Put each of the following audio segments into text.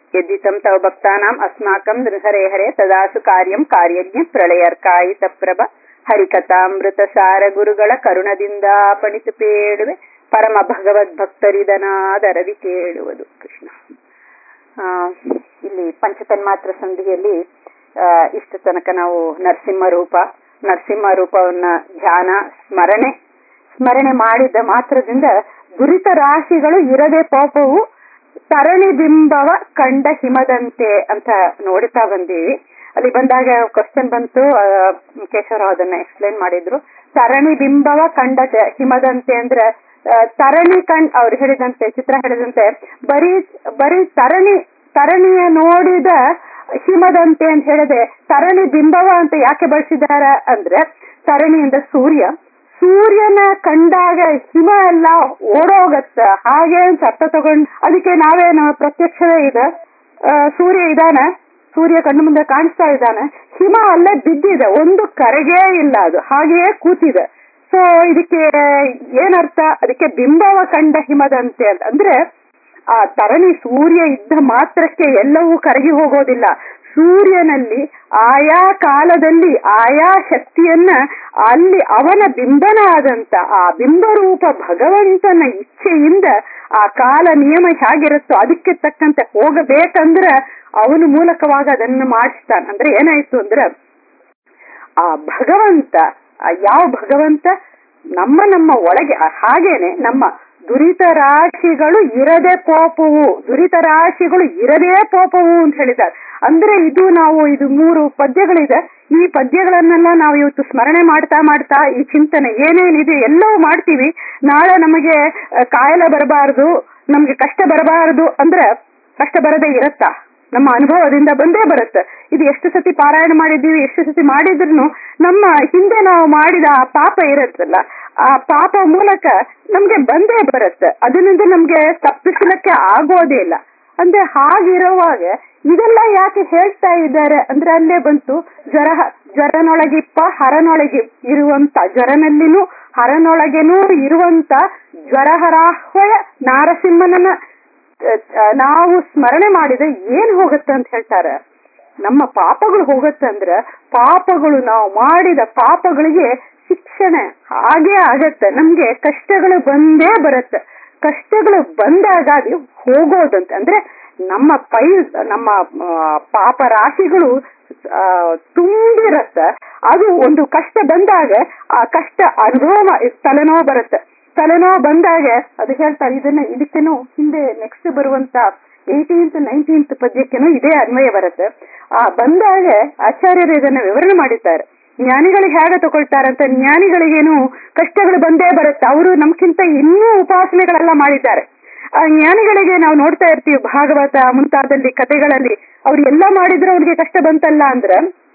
यद्दितं तव भक्तानाम् अस्माकं नृहरे हरे तदासु कार्यं ಕಾರ್ಯಜ್ಞ ಪ್ರಳಯರ್ಕಾಯಿತ ಪ್ರಭ ಹರಿಕಥಾಮೃತಸಾರ ಗುರುಗಳ ಕರುಣದಿಂದ ಪಣಿತು ಪೇಳುವೆ ಪರಮ ಭಗವದ್ ಭಕ್ತರಿದನಾದರದಿ ಕೇಳುವುದು ಕೃಷ್ಣ ಆ, ಇಲ್ಲಿ ಪಂಚತನ್ಮಾತ್ರ ಸಂಧಿಯಲ್ಲಿ ಆ, ಇಷ್ಟು ತನಕ ನಾವು ನರಸಿಂಹ ರೂಪ ನರಸಿಂಹ ರೂಪವನ್ನ ಧ್ಯಾನ ಸ್ಮರಣೆ ಸ್ಮರಣೆ ಮಾಡಿದ ಮಾತ್ರದಿಂದ ದುರಿತ ರಾಶಿಗಳು ಇರದೆ ಪಾಪವು ತರಣಿ ಬಿಂಬವ ಕಂಡ ಹಿಮದಂತೆ ಅಂತ ನೋಡ್ತಾ ಬಂದೀವಿ ಅಲ್ಲಿ ಬಂದಾಗ ಕ್ವಶನ್ ಬಂತು ಆ, ಕೇಶವರಾವ್ ಅದನ್ನ ಎಕ್ಸ್ಪ್ಲೈನ್ ಮಾಡಿದ್ರು ತರಣಿ ಬಿಂಬವ ಕಂಡ ದ- ಹಿಮದಂತೆ ಅಂದ್ರೆ ಆ, ತರಣಿ ಕಂಡ್ ಅವ್ರು ಹೇಳಿದಂತೆ ಚಿತ್ರ ಹೇಳಿದಂತೆ ಬರೀ ಬರೀ ತರಣಿ ತರಣಿಯ ನೋಡಿದ ಹಿಮದಂತೆ ಅಂತ ಹೇಳಿದೆ ತರಣಿ ಬಿಂಬವ ಅಂತ ಯಾಕೆ ಬಳಸಿದಾರ ಅಂದ್ರೆ ತರಣಿ ಅಂದ್ರೆ ಸೂರ್ಯ ಸೂರ್ಯನ ಕಂಡಾಗ ಹಿಮ ಎಲ್ಲ ಓಡೋಗತ್ತ ಹಾಗೆ ಅಂತ ಅರ್ಥ ತಗೊಂಡ್ ಅದಕ್ಕೆ ನಾವೇನು ಪ್ರತ್ಯಕ್ಷವೇ ಇದೆ ಆ, ಸೂರ್ಯ ಇದಾನೆ ಸೂರ್ಯ ಕಣ್ಣು ಮುಂದೆ ಕಾಣಿಸ್ತಾ ಇದ್ದಾನೆ ಹಿಮ ಅಲ್ಲೇ ಬಿದ್ದಿದೆ ಒಂದು ಕರೆಗೇ ಇಲ್ಲ ಅದು ಹಾಗೆಯೇ ಕೂತಿದೆ ಸೊ ಇದಕ್ಕೆ ಏನರ್ಥ ಅದಕ್ಕೆ ಬಿಂಬವ ಕಂಡ ಹಿಮದಂತೆ ಅಂತ ಅಂದ್ರೆ ಆ ತರಣಿ ಸೂರ್ಯ ಇದ್ದ ಮಾತ್ರಕ್ಕೆ ಎಲ್ಲವೂ ಕರಗಿ ಹೋಗೋದಿಲ್ಲ ಸೂರ್ಯನಲ್ಲಿ ಆಯಾ ಕಾಲದಲ್ಲಿ ಆಯಾ ಶಕ್ತಿಯನ್ನ ಅಲ್ಲಿ ಅವನ ಬಿಂಬನ ಆದಂತ ಆ ಬಿಂಬರೂಪ ಭಗವಂತನ ಇಚ್ಛೆಯಿಂದ ಆ ಕಾಲ ನಿಯಮ ಹೇಗಿರುತ್ತೋ ಅದಕ್ಕೆ ತಕ್ಕಂತೆ ಹೋಗಬೇಕಂದ್ರೆ ಅವನ ಮೂಲಕವಾಗಿ ಅದನ್ನು ಮಾಡಿಸ್ತಾನೆ ಅಂದ್ರೆ ಏನಾಯ್ತು ಅಂದ್ರೆ ಆ ಭಗವಂತ ಆ ಯಾವ ಭಗವಂತ ನಮ್ಮ ನಮ್ಮ ಒಳಗೆ ಆ ಹಾಗೇನೆ ನಮ್ಮ ದುರಿತ ರಾಶಿಗಳು ಇರದೆ ಪೋಪವು ದುರಿತ ರಾಶಿಗಳು ಇರದೇ ಪೋಪವು ಅಂತ ಹೇಳಿದ್ದಾರೆ ಅಂದ್ರೆ ಇದು ನಾವು ಇದು ಮೂರು ಪದ್ಯಗಳಿದೆ ಈ ಪದ್ಯಗಳನ್ನೆಲ್ಲ ನಾವು ಇವತ್ತು ಸ್ಮರಣೆ ಮಾಡ್ತಾ ಮಾಡ್ತಾ ಈ ಚಿಂತನೆ ಏನೇನಿದೆ ಎಲ್ಲವೂ ಮಾಡ್ತೀವಿ ನಾಳೆ ನಮಗೆ ಆ, ಕಾಯಿಲೆ ಬರಬಾರದು ನಮ್ಗೆ ಕಷ್ಟ ಬರಬಾರದು ಅಂದ್ರೆ ಕಷ್ಟ ಬರದೇ ಇರತ್ತಾ ನಮ್ಮ ಅನುಭವದಿಂದ ಬಂದೇ ಬರುತ್ತೆ ಇದು ಎಷ್ಟು ಸತಿ ಪಾರಾಯಣ ಮಾಡಿದ್ದೀವಿ ಎಷ್ಟು ಸತಿ ಮಾಡಿದ್ರು ನಮ್ಮ ಹಿಂದೆ ನಾವು ಮಾಡಿದ ಆ ಪಾಪ ಇರುತ್ತಲ್ಲ ಆ ಪಾಪ ಮೂಲಕ ನಮ್ಗೆ ಬಂದೇ ಬರುತ್ತೆ ಅದರಿಂದ ನಮ್ಗೆ ತಪ್ಪಿಸಲಿಕ್ಕೆ ಆಗೋದೇ ಇಲ್ಲ ಅಂದ್ರೆ ಹಾಗಿರುವಾಗ ಇದೆಲ್ಲ ಯಾಕೆ ಹೇಳ್ತಾ ಇದ್ದಾರೆ ಅಂದ್ರೆ ಅಲ್ಲೇ ಬಂತು ಜ್ವರ ಜ್ವರನೊಳಗಿಪ್ಪ ಹರನೊಳಗೆ ಇರುವಂತ ಜ್ವರನಲ್ಲಿನೂ ಹರನೊಳಗೆನೂ ಇರುವಂತ ಜ್ವರಹರಾಹ್ವಯ ನಾರಸಿಂಹನನ್ನ ಅಹ್, ನಾವು ಸ್ಮರಣೆ ಮಾಡಿದ್ರೆ ಏನ್ ಹೋಗುತ್ತೆ ಅಂತ ಹೇಳ್ತಾರೆ ನಮ್ಮ ಪಾಪಗಳು ಹೋಗುತ್ತೆ ಅಂದ್ರೆ ಪಾಪಗಳು ನಾವು ಮಾಡಿದ ಪಾಪಗಳಿಗೆ ಶಿಕ್ಷಣೆ ಹಾಗೆ ಆಗತ್ತೆ ನಮ್ಗೆ ಕಷ್ಟಗಳು ಬಂದೇ ಬರುತ್ತೆ ಕಷ್ಟಗಳು ಬಂದಾಗ ಅದು ಹೋಗೋದಂತೆ ಅಂದ್ರೆ ನಮ್ಮ ಪೈ ನಮ್ಮ ಆ, ಪಾಪ ರಾಶಿಗಳು ಆ, ತುಂಬಿರತ್ತೆ ಅದು ಒಂದು ಕಷ್ಟ ಬಂದಾಗ ಆ ಕಷ್ಟ ಅನುಭವ ಮಾ- ತಲೆನೋವು ಬರುತ್ತೆ ತಲೆನೋವು ಬಂದಾಗ ಅದು ಹೇಳ್ತಾರೆ ಇದನ್ನ ಇದಕ್ಕೇನು ಹಿಂದೆ ನೆಕ್ಸ್ಟ್ ಬರುವಂತ ಏಯ್ಟೀನ್ತ್ ನೈನ್ಟೀನ್ತ್ ಪದ್ಯಕ್ಕೇನು ಇದೇ ಅನ್ವಯ ಬರುತ್ತೆ ಆ ಬಂದಾಗ ಆಚಾರ್ಯರು ಇದನ್ನ ವಿವರಣೆ ಮಾಡಿದ್ದಾರೆ ಜ್ಞಾನಿಗಳಿಗೆ ಹೇಗೆ ತಗೊಳ್ತಾರಂತ ಜ್ಞಾನಿಗಳಿಗೇನು ಕಷ್ಟಗಳು ಬಂದೇ ಬರುತ್ತೆ ಅವರು ನಮ್ಗಿಂತ ಇನ್ನೂ ಉಪಾಸನೆಗಳೆಲ್ಲ ಮಾಡಿದ್ದಾರೆ ಆ ಜ್ಞಾನಿಗಳಿಗೆ ನಾವು ನೋಡ್ತಾ ಇರ್ತೀವಿ ಭಾಗವತ ಮುಂತಾದಲ್ಲಿ ಕಥೆಗಳಲ್ಲಿ ಅವ್ರು ಎಲ್ಲ ಮಾಡಿದ್ರು ಅವ್ರಿಗೆ ಕಷ್ಟ ಬಂತಲ್ಲ ಅಂದ್ರೆ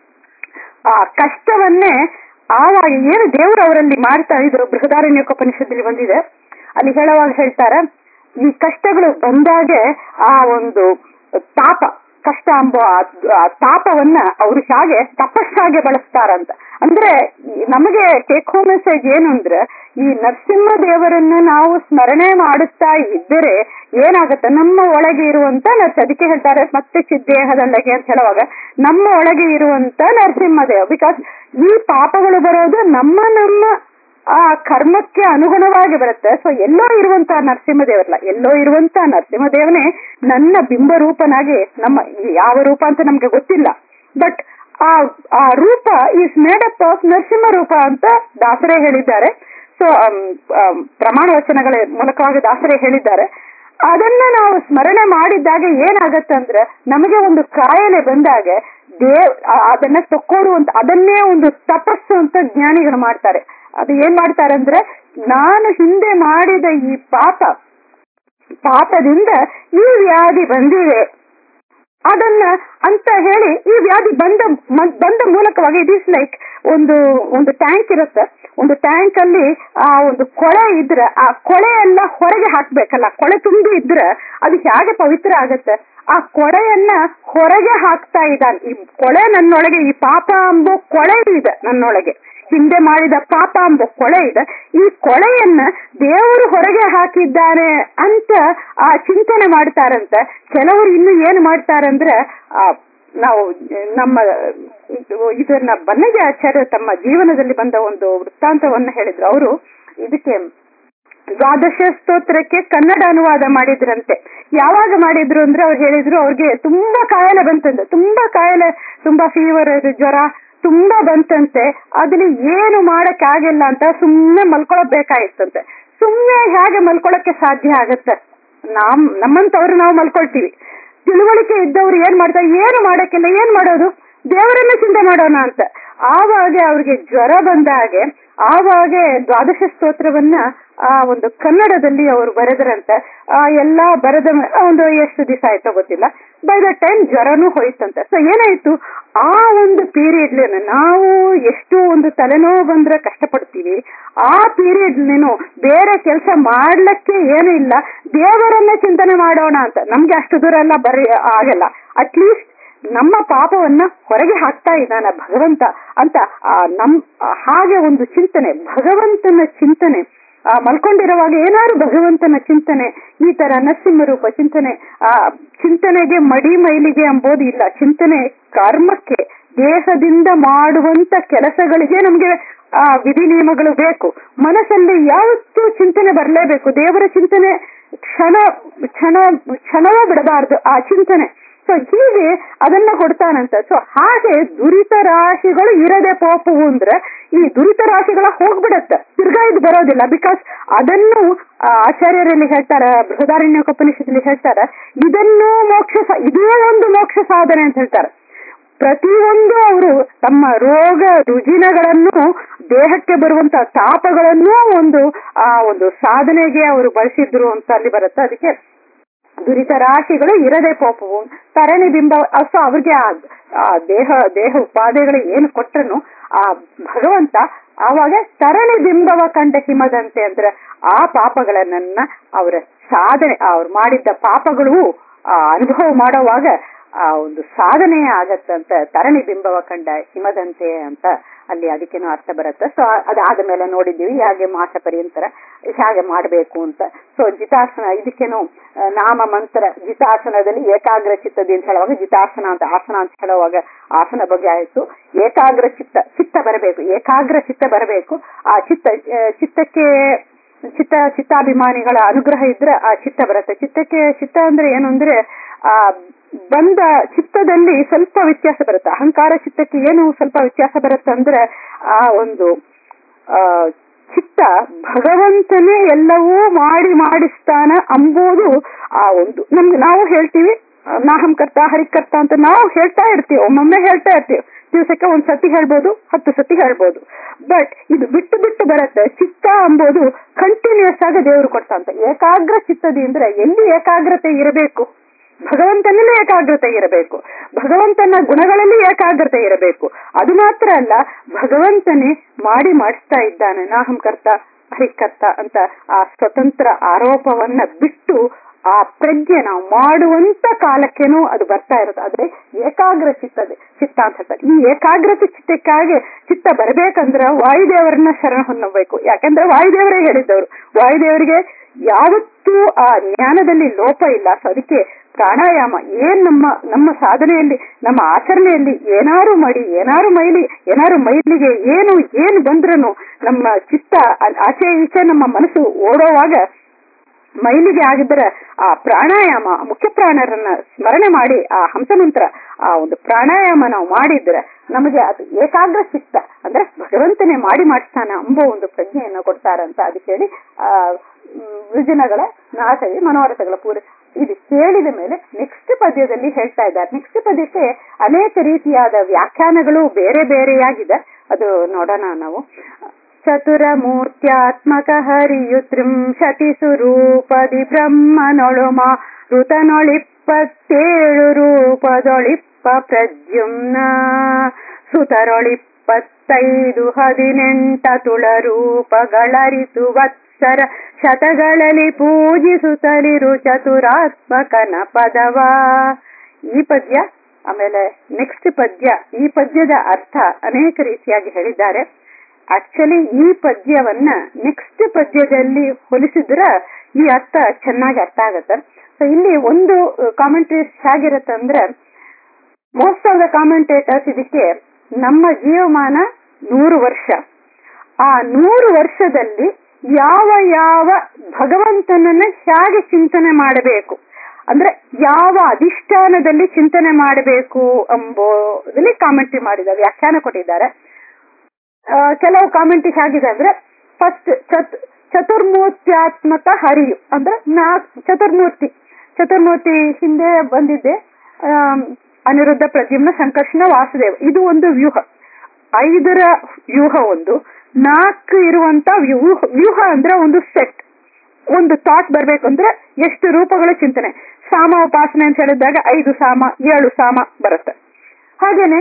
ಆ ಕಷ್ಟವನ್ನೇ ಆವಾಗ ಏನು ದೇವರು ಅವರಲ್ಲಿ ಮಾಡ್ತಾ ಇದ್ರು ಬೃಹದಾರಣ್ಯಕೋಪನಿಷತ್ತಲ್ಲಿ ಬಂದಿದೆ ಅಲ್ಲಿ ಹೇಳುವಾಗ ಹೇಳ್ತಾರ ಈ ಕಷ್ಟಗಳು ಬಂದಾಗೆ ಆ ಒಂದು ತಾಪ ಕಷ್ಟ ಎಂಬ ಆ- ಆ ತಾಪವನ್ನ ಅವರು ಹೇಗೆ ತಪಸ್ಸಾಗೆ ಬಳಸ್ತಾರಂತ ಅಂದ್ರೆ ಈ ನಮಗೆ ಟೇಕ್ ಹೋಮ್ ಮೆಸೇಜ್ ಏನು ಅಂದ್ರೆ ಈ ನರಸಿಂಹ ದೇವರನ್ನ ನಾವು ಸ್ಮರಣೆ ಮಾಡುತ್ತಾ ಇದ್ದರೆ ಏನಾಗುತ್ತೆ ನಮ್ಮ ಒಳಗೆ ಇರುವಂತ ನರ್ಸ್ ಅದಕ್ಕೆ ಹೇಳ್ತಾರೆ ಮತ್ತೆ ಚಿದ್ದೇಹದಲ್ಲಗೆ ಅಂತ ಹೇಳುವಾಗ ನಮ್ಮ ಒಳಗೆ ಇರುವಂತ ನರಸಿಂಹದೇವ ಬಿಕಾಸ್ ಈ ಪಾಪಗಳು ಬರೋದು ನಮ್ಮ ನಮ್ಮ ಆ ಕರ್ಮಕ್ಕೆ ಅನುಗುಣವಾಗಿ ಬರುತ್ತೆ ಸೊ ಎಲ್ಲೋ ಇರುವಂತ ನರಸಿಂಹದೇವರಲ್ಲ ಎಲ್ಲೋ ಇರುವಂತ ನರಸಿಂಹದೇವನೇ ನನ್ನ ಬಿಂಬ ರೂಪನಾಗಿ ನಮ್ಮ ಯಾವ ರೂಪ ಅಂತ ನಮ್ಗೆ ಗೊತ್ತಿಲ್ಲ ಬಟ್ ಆ ಆ ರೂಪ is made up of Narasimha ರೂಪ ಅಂತ ದಾಸರೇ ಹೇಳಿದ್ದಾರೆ ಸೊ ಪ್ರಮಾಣ ವಚನಗಳ ಮೂಲಕವಾಗಿ ದಾಸರೇ ಹೇಳಿದ್ದಾರೆ ಅದನ್ನ ನಾವು ಸ್ಮರಣೆ ಮಾಡಿದ್ದಾಗ ಏನಾಗತ್ತಂದ್ರೆ ನಮಗೆ ಒಂದು ಕಾಯಿಲೆ ಬಂದಾಗ ದೇವ್ ಆ- ಅದನ್ನ ತಕ್ಕೊಡುವಂತ ಅದನ್ನೇ ಒಂದು ತಪಸ್ಸು ಅಂತ ಜ್ಞಾನಿಗಳು ಮಾಡ್ತಾರೆ ಅದು ಏನ್ ಮಾಡ್ತಾರೆ ಅಂದ್ರೆ ನಾನು ಹಿಂದೆ ಮಾಡಿದ ಈ ಪಾಪ ಪಾಪದಿಂದ ಈ ವ್ಯಾಧಿ ಬಂದಿದೆ ಅದನ್ನ ಅಂತ ಹೇಳಿ ಈ ವ್ಯಾಧಿ ಬಂದ ಮ- ಬಂದ ಮೂಲಕವಾಗಿ ಇಟ್ ಈಸ್ ಲೈಕ್ ಒಂದು ಒಂದು ಟ್ಯಾಂಕ್ ಇರುತ್ತೆ ಒಂದು ಟ್ಯಾಂಕ್ ಅಲ್ಲಿ ಆ ಒಂದು ಕೊಳೆ ಇದ್ರೆ ಆ ಕೊಳೆ ಎಲ್ಲ ಹೊರಗೆ ಹಾಕ್ಬೇಕಲ್ಲ ಕೊಳೆ ತುಂಬಿ ಇದ್ರೆ ಅದು ಹೇಗೆ ಪವಿತ್ರ ಆಗತ್ತೆ ಆ ಕೊಳೆಯನ್ನ ಹೊರಗೆ ಹಾಕ್ತಾ ಇದ್ದಾನೆ ಈ ಕೊಳೆ ನನ್ನೊಳಗೆ ಈ ಪಾಪ ಎಂಬೋ ಕೊಳೆ ಇದೆ ನನ್ನೊಳಗೆ ಹಿಂದೆ ಮಾಡಿದ ಪಾಪ ಎಂಬ ಕೊಳೆ ಇದೆ ಈ ಕೊಳೆಯನ್ನ ದೇವರು ಹೊರಗೆ ಹಾಕಿದ್ದಾರೆ ಅಂತ ಆ ಚಿಂತನೆ ಮಾಡ್ತಾರಂತ ಕೆಲವರು ಇನ್ನು ಏನು ಮಾಡ್ತಾರಂದ್ರೆ ಆ ನಾವು ನಮ್ಮ ಇದು- ಇದನ್ನ ಬನ್ನಗೆ ಆಚಾರ್ಯ ತಮ್ಮ ಜೀವನದಲ್ಲಿ ಬಂದ ಒಂದು ವೃತ್ತಾಂತವನ್ನ ಹೇಳಿದ್ರು ಅವರು ಇದಕ್ಕೆ ದ್ವಾದಶ ಸ್ತೋತ್ರಕ್ಕೆ ಕನ್ನಡ ಅನುವಾದ ಮಾಡಿದ್ರಂತೆ ಯಾವಾಗ ಮಾಡಿದ್ರು ಅಂದ್ರೆ ಅವ್ರು ಹೇಳಿದ್ರು ಅವ್ರಿಗೆ ತುಂಬಾ ಕಾಯಿಲೆ ಬಂತಂತೆ ತುಂಬಾ ಕಾಯಿಲೆ ತುಂಬಾ ಫೀವರ್ ಜ್ವರ ತುಂಬಾ ಬಂತಂತೆ ಅದ್ರಲ್ಲಿ ಏನು ಮಾಡಕ್ ಆಗಿಲ್ಲ ಅಂತ ಸುಮ್ನೆ ಮಲ್ಕೊಳಬೇಕಾಗಿತ್ತಂತೆ ಸುಮ್ನೆ ಹೇಗೆ ಮಲ್ಕೊಳಕ್ಕೆ ಸಾಧ್ಯ ಆಗತ್ತೆ ನಮ್ ನಮ್ಮಂತವ್ರು ನಾವು ಮಲ್ಕೊಳ್ತೀವಿ ತಿಳುವಳಿಕೆ ಇದ್ದವ್ರು ಏನ್ ಮಾಡ್ತಾರೆ ಏನು ಮಾಡಕ್ಕಿಲ್ಲ ಏನ್ ಮಾಡೋದು ದೇವರನ್ನ ಚಿಂತೆ ಮಾಡೋಣ ಅಂತ ಆವಾಗ ಅವ್ರಿಗೆ ಜ್ವರ ಬಂದಾಗೆ ಆವಾಗ ದ್ವಾದಶ ಸ್ತೋತ್ರವನ್ನ ಆ ಒಂದು ಕನ್ನಡದಲ್ಲಿ ಅವರು ಬರೆದರಂತೆ ಆ ಎಲ್ಲಾ ಬರೆದ ಮೇ- ಒಂದು ಎಷ್ಟು ದಿವಸ ಆಯ್ತೋ ಗೊತ್ತಿಲ್ಲ ಬೈ ದ ಟೈಮ್ ಜ್ವರನೂ ಹೋಯ್ತಂತೆ ಸೊ ಏನಾಯ್ತು ಆ ಒಂದು ಪೀರಿಯಡ್ ನಾವು ಎಷ್ಟು ಒಂದು ತಲೆನೋವು ಬಂದ್ರೆ ಕಷ್ಟಪಡ್ತೀವಿ ಆ ಪೀರಿಯಡ್ ಬೇರೆ ಕೆಲಸ ಮಾಡ್ಲಿಕ್ಕೆ ಏನು ಇಲ್ಲ ದೇವರನ್ನ ಚಿಂತನೆ ಮಾಡೋಣ ಅಂತ ನಮ್ಗೆ ಅಷ್ಟು ದೂರ ಎಲ್ಲ ಬರೀ ಆಗಲ್ಲ ಅಟ್ಲೀಸ್ಟ್ ನಮ್ಮ ಪಾಪವನ್ನ ಹೊರಗೆ ಹಾಕ್ತಾ ಇದ್ದಾನ ಭಗವಂತ ಅಂತ ಆ ನಮ್ ಆ ಹಾಗೆ ಒಂದು ಚಿಂತನೆ ಭಗವಂತನ ಚಿಂತನೆ ಆ ಮಲ್ಕೊಂಡಿರುವಾಗ ಏನಾದ್ರು ಭಗವಂತನ ಚಿಂತನೆ ಈ ತರ ನರಸಿಂಹ ರೂಪ ಚಿಂತನೆ ಆ ಚಿಂತನೆಗೆ ಮಡಿ ಮೈಲಿಗೆ ಎಂಬುದು ಇಲ್ಲ ಚಿಂತನೆ ಕರ್ಮಕ್ಕೆ ದೇಹದಿಂದ ಮಾಡುವಂತ ಕೆಲಸಗಳಿಗೆ ನಮ್ಗೆ ಆ ವಿಧಿ ನಿಯಮಗಳು ಬೇಕು ಮನಸ್ಸಲ್ಲಿ ಯಾವತ್ತೂ ಚಿಂತನೆ ಬರಲೇಬೇಕು ದೇವರ ಚಿಂತನೆ ಕ್ಷಣ ಕ್ಷಣ ಕ್ಷಣವೇ ಬಿಡಬಾರ್ದು ಆ ಚಿಂತನೆ ಸೊ ಹೀಗೆ ಅದನ್ನ ಕೊಡ್ತಾನಂತ ಸೊ ಹಾಗೆ ದುರಿತ ರಾಶಿಗಳು ಇರದೆ ಪೋಪವು ಅಂದ್ರೆ ಈ ದುರಿತ ರಾಶಿಗಳ ಹೋಗ್ಬಿಡತ್ತೆ ತಿರ್ಗಾ ಇದು ಬರೋದಿಲ್ಲ ಬಿಕಾಸ್ ಅದನ್ನು ಆ, ಆಚಾರ್ಯರಲ್ಲಿ ಹೇಳ್ತಾರ ಬೃಹದಾರಣ್ಯಕೋಪನಿಷತ್ತಲ್ಲಿ ಹೇಳ್ತಾರ ಇದನ್ನು ಮೋಕ್ಷ ಸಾ- ಇದೇ ಒಂದು ಮೋಕ್ಷ ಸಾಧನೆ ಅಂತ ಹೇಳ್ತಾರೆ ಪ್ರತಿಯೊಂದು ಅವರು ತಮ್ಮ ರೋಗ ರುಜಿನಗಳನ್ನು ದೇಹಕ್ಕೆ ಬರುವಂತ ತಾಪಗಳನ್ನು ಒಂದು ಆ ಒಂದು ಸಾಧನೆಗೆ ಅವರು ಬಳಸಿದ್ರು ಅಂತ ಅಲ್ಲಿ ಬರುತ್ತೆ ಅದಕ್ಕೆ ದುರಿತ ರಾಶಿಗಳು ಇರದೆ ಪೋಪವು ತರಣಿ ಬಿಂಬ ಸೊ ಅವ್ರಿಗೆ ಆ ಆ ದೇಹ ದೇಹ ಉಪಾಧಿಗಳು ಏನು ಕೊಟ್ರನು ಆ ಭಗವಂತ ಆವಾಗ ತರಣಿ ಬಿಂಬವ ಕಂಡ ಹಿಮದಂತೆ ಅಂದ್ರೆ ಆ ಪಾಪಗಳನ್ನ ಅವರ ಸಾಧನೆ ಅವ್ರು ಮಾಡಿದ್ದ ಪಾಪಗಳು ಆ ಅನುಭವ ಮಾಡುವಾಗ ಆ ಒಂದು ಸಾಧನೆ ಆಗತ್ತಂತ ತರಣಿ ಬಿಂಬವ ಕಂಡ ಹಿಮದಂತೆ ಅಂತ ಅಲ್ಲಿ ಅದಕ್ಕೇನೋ ಅರ್ಥ ಬರುತ್ತೆ ಸೊ ಅದಾದ ಮೇಲೆ ನೋಡಿದ್ದೀವಿ ಹೇಗೆ ಮಾಸ ಪರ್ಯಂತರ ಹೇಗೆ ಮಾಡಬೇಕು ಅಂತ ಸೊ ಜಿತಾಸನ ಇದಕ್ಕೇನು ಆ, ನಾಮ ಮಂತ್ರ ಜಿತಾಸನದಲ್ಲಿ ಏಕಾಗ್ರ ಚಿತ್ತದಿ ಅಂತ ಹೇಳುವಾಗ ಜಿತಾಸನ ಅಂತ ಆಸನ ಅಂತ ಹೇಳುವಾಗ ಆಸನ ಬಗ್ಗೆ ಆಯ್ತು ಏಕಾಗ್ರ ಚಿತ್ತ ಚಿತ್ತ ಬರಬೇಕು ಏಕಾಗ್ರ ಚಿತ್ತ ಬರಬೇಕು ಆ ಚಿತ್ತ ಆ, ಚಿತ್ತಕ್ಕೆ ಚಿತ್ತ ಚಿತ್ತಾಭಿಮಾನಿಗಳ ಅನುಗ್ರಹ ಇದ್ರೆ ಆ ಚಿತ್ತ ಬರುತ್ತೆ ಚಿತ್ತಕ್ಕೆ ಚಿತ್ತ ಅಂದ್ರೆ ಏನು ಅಂದ್ರೆ ಆ ಬಂದ ಚಿತ್ತದಲ್ಲಿ ಸ್ವಲ್ಪ ವ್ಯತ್ಯಾಸ ಬರುತ್ತೆ ಅಹಂಕಾರ ಚಿತ್ತಕ್ಕೆ ಏನು ಸ್ವಲ್ಪ ವ್ಯತ್ಯಾಸ ಬರುತ್ತೆ ಅಂದ್ರೆ ಆ ಒಂದು ಆ ಚಿತ್ತ ಭಗವಂತನೇ ಎಲ್ಲವೂ ಮಾಡಿ ಮಾಡಿಸ್ತಾನ ಅಂಬುದು ಆ ಒಂದು ನಮ್ಗೆ ನಾವು ಹೇಳ್ತೀವಿ ನಾಹಂಕರ್ತ ಹರಿಕರ್ತ ಅಂತ ನಾವು ಹೇಳ್ತಾ ಇರ್ತೀವಿ ಒಮ್ಮೊಮ್ಮೆ ಹೇಳ್ತಾ ಇರ್ತೀವಿ ದಿವಸಕ್ಕೆ ಒಂದ್ ಸತಿ ಹೇಳ್ಬೋದು ಹತ್ತು ಸತಿ ಹೇಳ್ಬೋದು ಬಟ್ ಇದು ಬಿಟ್ಟು ಬಿಟ್ಟು ಬರುತ್ತೆ ಚಿತ್ತ ಅಂಬೋದು ಕಂಟಿನ್ಯೂಸ್ ಆಗಿ ದೇವರು ಕೊಡ್ತಂತ ಏಕಾಗ್ರ ಚಿತ್ತದಿ ಅಂದ್ರೆ ಎಲ್ಲಿ ಏಕಾಗ್ರತೆ ಇರಬೇಕು ಭಗವಂತನಲ್ಲಿ ಏಕಾಗ್ರತೆ ಇರಬೇಕು ಭಗವಂತನ ಗುಣಗಳಲ್ಲಿ ಏಕಾಗ್ರತೆ ಇರಬೇಕು ಅದು ಮಾತ್ರ ಅಲ್ಲ ಭಗವಂತನೇ ಮಾಡಿ ಮಾಡಿಸ್ತಾ ಇದ್ದಾನೆ ನಾಹಂಕರ್ತ ಹರಿಕರ್ತ ಅಂತ ಆ ಸ್ವತಂತ್ರ ಆರೋಪವನ್ನ ಬಿಟ್ಟು ಆ ಪ್ರಜ್ಞೆ ನಾವು ಮಾಡುವಂತ ಕಾಲಕ್ಕೇನೂ ಅದು ಬರ್ತಾ ಇರುತ್ತೆ ಆದ್ರೆ ಏಕಾಗ್ರ ಚಿತ್ತದೆ ಚಿತ್ತ ಅಂತ ಹೇಳ್ತಾರೆ ಈ ಏಕಾಗ್ರತೆ ಚಿತ್ತಕ್ಕಾಗಿ ಚಿತ್ತ ಬರ್ಬೇಕಂದ್ರ ವಾಯುದೇವರನ್ನ ಶರಣ ಹೊನ್ನಬೇಕು ಯಾಕಂದ್ರೆ ವಾಯುದೇವರೇ ಹೇಳಿದ್ದವರು ವಾಯುದೇವರಿಗೆ ಯಾವತ್ತೂ ಆ ಜ್ಞಾನದಲ್ಲಿ ಲೋಪ ಇಲ್ಲ ಸೊ ಅದಕ್ಕೆ ಪ್ರಾಣಾಯಾಮ ಏನ್ ನಮ್ಮ ನಮ್ಮ ಸಾಧನೆಯಲ್ಲಿ ನಮ್ಮ ಆಚರಣೆಯಲ್ಲಿ ಏನಾರು ಮಾಡಿ ಏನಾರು ಮೈಲಿ ಏನಾರು ಮೈಲಿಗೆ ಏನು ಏನು ಬಂದ್ರೂ ನಮ್ಮ ಚಿತ್ತ ಆ- ಆಚೆ ಈಚೆ ನಮ್ಮ ಮನಸ್ಸು ಓಡೋವಾಗ ಮೈಲಿಗೆ ಆಗಿದ್ದರೆ ಆ ಪ್ರಾಣಾಯಾಮ ಮುಖ್ಯ ಪ್ರಾಣರನ್ನ ಸ್ಮರಣೆ ಮಾಡಿ ಆ ಹಂಸಮಂತ್ರ ಆ ಒಂದು ಪ್ರಾಣಾಯಾಮ ನಾವು ಮಾಡಿದ್ರೆ ನಮಗೆ ಅದು ಏಕಾಗ್ರ ಚಿತ್ತ ಅಂದ್ರೆ ಭಗವಂತನೇ ಮಾಡಿ ಮಾಡಿಸ್ತಾನ ಅಂಬೋ ಒಂದು ಪ್ರಜ್ಞೆಯನ್ನು ಕೊಡ್ತಾರಂತ ಅದಕ್ಕೆ ಹೇಳಿ ಆ ಮ್, ವಿಜನಗಳ ನಾಶವಿ ಮನೋರಥಗಳ ಪೂರ ಇದು ಕೇಳಿದ ಮೇಲೆ ನೆಕ್ಸ್ಟ್ ಪದ್ಯದಲ್ಲಿ ಹೇಳ್ತಾ ಇದ್ದಾರೆ ನೆಕ್ಸ್ಟ್ ಪದ್ಯಕ್ಕೆ ಅನೇಕ ರೀತಿಯಾದ ವ್ಯಾಖ್ಯಾನಗಳು ಬೇರೆ ಬೇರೆಯಾಗಿದೆ ಅದು ನೋಡೋಣ ನಾವು ಚತುರಮೂರ್ತ್ಯಾತ್ಮಕ ಹರಿಯು ತ್ರಿಂಶತಿ ಸುರೂಪದಿ ಬ್ರಹ್ಮನೊಳುಮ ಋತನೊಳಿಪ್ಪತ್ತೇಳು ರೂಪದೊಳಿಪ್ಪ ಪ್ರದ್ಯುಮ್ನ ಸುತರೊಳಿಪ್ಪತ್ತೈದು ಹದಿನೆಂಟ ತುಳ ರೂಪಗಳರಿತು ವತ್ಸರ ಶತಗಳಲ್ಲಿ ಪೂಜಿಸುತ್ತಲಿರು ಚತುರಾತ್ಮಕನ ಪದವ ಈ ಪದ್ಯ ಆಮೇಲೆ ನೆಕ್ಸ್ಟ್ ಪದ್ಯ ಈ ಪದ್ಯದ ಅರ್ಥ ಅನೇಕ ರೀತಿಯಾಗಿ ಹೇಳಿದ್ದಾರೆ ಆಕ್ಚುಲಿ ಈ ಪದ್ಯವನ್ನ ನೆಕ್ಸ್ಟ್ ಪದ್ಯದಲ್ಲಿ ಹೋಲಿಸಿದ್ರ ಈ ಅರ್ಥ ಚೆನ್ನಾಗಿ ಅರ್ಥ ಆಗತ್ತೆ ಸೊ ಇಲ್ಲಿ ಒಂದು ಕಾಮೆಂಟ್ರೀಸ್ ಹೇಗಿರುತ್ತೆ ಅಂದ್ರೆ ಮೋಸ್ಟ್ ಆಫ್ ದ ಕಾಮೆಂಟೇಟರ್ಸ್ ಇದಕ್ಕೆ ನಮ್ಮ ಜೀವಮಾನ ನೂರು ವರ್ಷ ಆ ನೂರು ವರ್ಷದಲ್ಲಿ ಯಾವ ಯಾವ ಭಗವಂತನನ್ನ ಹೇಗೆ ಚಿಂತನೆ ಮಾಡಬೇಕು ಅಂದ್ರೆ ಯಾವ ಅಧಿಷ್ಠಾನದಲ್ಲಿ ಚಿಂತನೆ ಮಾಡಬೇಕು ಎಂಬುದರಲ್ಲಿ ಕಾಮೆಂಟ್ರಿ ಮಾಡಿದ್ದಾರೆ ವ್ಯಾಖ್ಯಾನ ಕೊಟ್ಟಿದ್ದಾರೆ ಆ, ಕೆಲವು ಕಾಮೆಂಟ್ ಹೇಗಿದೆ ಅಂದ್ರೆ ಫಸ್ಟ್ ಚತ್ ಚತುರ್ಮೂರ್ತ್ಯಾತ್ಮಕ ಹರಿಯು ಅಂದ್ರೆ ನಾ ಚತುರ್ಮೂರ್ತಿ ಚತುರ್ಮೂರ್ತಿ ಹಿಂದೆ ಬಂದಿದ್ದೆ ಆಮ್, ಅನಿರುದ್ಧ ಪ್ರದ್ಯುಮ್ನ ಸಂಕರ್ಷಣ ವಾಸುದೇವ ಇದು ಒಂದು ವ್ಯೂಹ ಐದರ ವ್ಯೂಹ ಒಂದು ನಾಲ್ಕು ಇರುವಂತ ವ್ಯೂಹ ವ್ಯೂಹ ಅಂದ್ರೆ ಒಂದು ಸೆಟ್ ಒಂದು ಥಾಟ್ ಬರ್ಬೇಕಂದ್ರೆ ಎಷ್ಟು ರೂಪಗಳ ಚಿಂತನೆ ಸಾಮ ಉಪಾಸನೆ ಅಂತ ಹೇಳಿದಾಗ ಐದು ಸಾಮ ಏಳು ಸಾಮ ಬರುತ್ತೆ ಹಾಗೇನೆ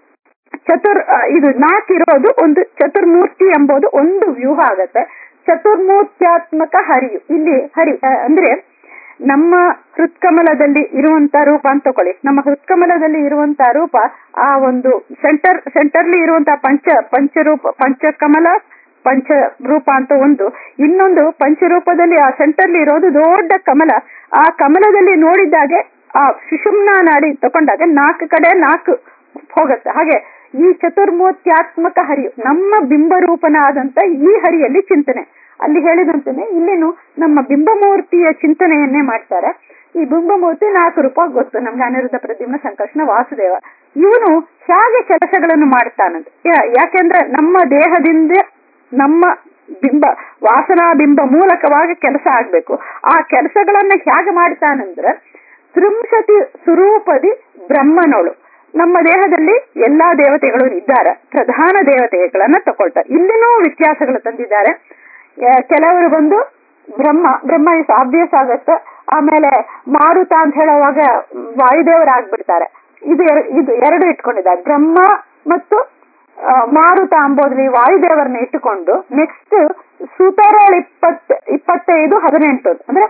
ಚತುರ್ ಆ, ಇದು ನಾಲ್ಕಿರೋದು ಒಂದು ಚತುರ್ಮೂರ್ತಿ ಎಂಬುದು ಒಂದು ವ್ಯೂಹ ಆಗತ್ತೆ ಚತುರ್ಮೂರ್ತ್ಯಾತ್ಮಕ ಹರಿಯು ಇಲ್ಲಿ ಹರಿ ಆ, ಅಂದ್ರೆ ನಮ್ಮ ಹೃತ್ಕಮಲದಲ್ಲಿ ಇರುವಂತ ರೂಪ ಅಂತ ತಕೊಳ್ಳಿ ನಮ್ಮ ಹೃತ್ಕಮಲದಲ್ಲಿ ಇರುವಂತ ರೂಪ ಆ ಒಂದು ಸೆಂಟರ್ ಸೆಂಟರ್ಲಿ ಇರುವಂತ ಪಂಚ ಪಂಚರೂಪ ಪಂಚಕಮಲ ಪಂಚ ರೂಪ ಅಂತ ಒಂದು ಇನ್ನೊಂದು ಪಂಚರೂಪದಲ್ಲಿ ಆ ಸೆಂಟರ್ಲಿ ಇರೋದು ದೊಡ್ಡ ಕಮಲ ಆ ಕಮಲದಲ್ಲಿ ನೋಡಿದ್ದಾಗೆ ಆ ಸುಷುಮ್ನ ನಾಡಿ ತಕೊಂಡಾಗ ನಾಲ್ಕು ಕಡೆ ನಾಲ್ಕು ಹೋಗುತ್ತೆ ಹಾಗೆ ಈ ಚತುರ್ಮೂರ್ತ್ಯಾತ್ಮಕ ಹರಿಯು ನಮ್ಮ ಬಿಂಬರೂಪನಾದಂತ ಈ ಹರಿಯಲ್ಲಿ ಚಿಂತನೆ ಅಲ್ಲಿ ಹೇಳಿದಂತೆನೆ ಇಲ್ಲಿನೂ ನಮ್ಮ ಬಿಂಬಮೂರ್ತಿಯ ಚಿಂತನೆಯನ್ನೇ ಮಾಡ್ತಾರೆ ಈ ಬಿಂಬಮೂರ್ತಿ ನಾಲ್ಕು ರೂಪ ಗೊತ್ತು ನಮ್ಗೆ ಅನಿರುದ್ಧ ಪ್ರದ್ಯುಮ್ನ ಸಂಕರ್ಷಣ ವಾಸುದೇವ ಇವನು ಹೇಗೆ ಕೆಲಸಗಳನ್ನು ಮಾಡ್ತಾನಂತ ಯಾ- ಯಾಕೆಂದ್ರೆ ನಮ್ಮ ದೇಹದಿಂದ ನಮ್ಮ ಬಿಂಬ ವಾಸನಾ ಬಿಂಬ ಮೂಲಕವಾಗಿ ಕೆಲಸ ಆಗ್ಬೇಕು ಆ ಕೆಲಸಗಳನ್ನ ಹೇಗೆ ಮಾಡ್ತಾನಂದ್ರೆ ತ್ರಿಂಶತಿ ಸ್ವರೂಪದಿ ಬ್ರಹ್ಮನೋಳು ನಮ್ಮ ದೇಹದಲ್ಲಿ ಎಲ್ಲಾ ದೇವತೆಗಳು ಇದ್ದಾರೆ ಪ್ರಧಾನ ದೇವತೆಗಳನ್ನ ತಗೊಳ್ತಾರೆ ಇಲ್ಲಿನೂ ವ್ಯತ್ಯಾಸಗಳು ತಂದಿದ್ದಾರೆ ಆ, ಕೆಲವರು ಬಂದು ಬ್ರಹ್ಮ ಬ್ರಹ್ಮ ಇಸ್ ಆಬ್ವಿಯಸ್ ಆಗತ್ತೆ ಆಮೇಲೆ ಮಾರುತ ಅಂತ ಹೇಳುವಾಗ ವಾಯುದೇವರಾಗ್ಬಿಡ್ತಾರೆ ಇದು ಎರ- ಇದು ಎರಡು ಇಟ್ಕೊಂಡಿದ್ದಾರೆ ಬ್ರಹ್ಮ ಮತ್ತು ಆ, ಮಾರುತ ಅಂಬೋದ್ರಲ್ಲಿ ವಾಯುದೇವರನ್ನ ಇಟ್ಟುಕೊಂಡು ನೆಕ್ಸ್ಟ್ ಸುತರೋಳ್ ಇಪ್ಪತ್ ಇಪ್ಪತ್ತೈದು ಹದಿನೆಂಟು ಅಂದ್ರೆ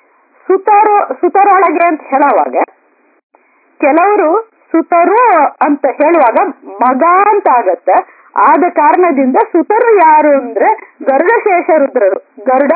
ಸುತರೋ ಸುತರೊಳಗೆ ಅಂತ ಹೇಳುವಾಗ ಕೆಲವರು ಸುತರು ಅಂತ ಹೇಳುವಾಗ ಮಗ ಅಂತ ಆಗತ್ತೆ ಆದ ಕಾರಣದಿಂದ ಸುತರು ಯಾರು ಅಂದ್ರೆ ಗರುಡ ಶೇಷ ರುದ್ರರು ಗರುಡ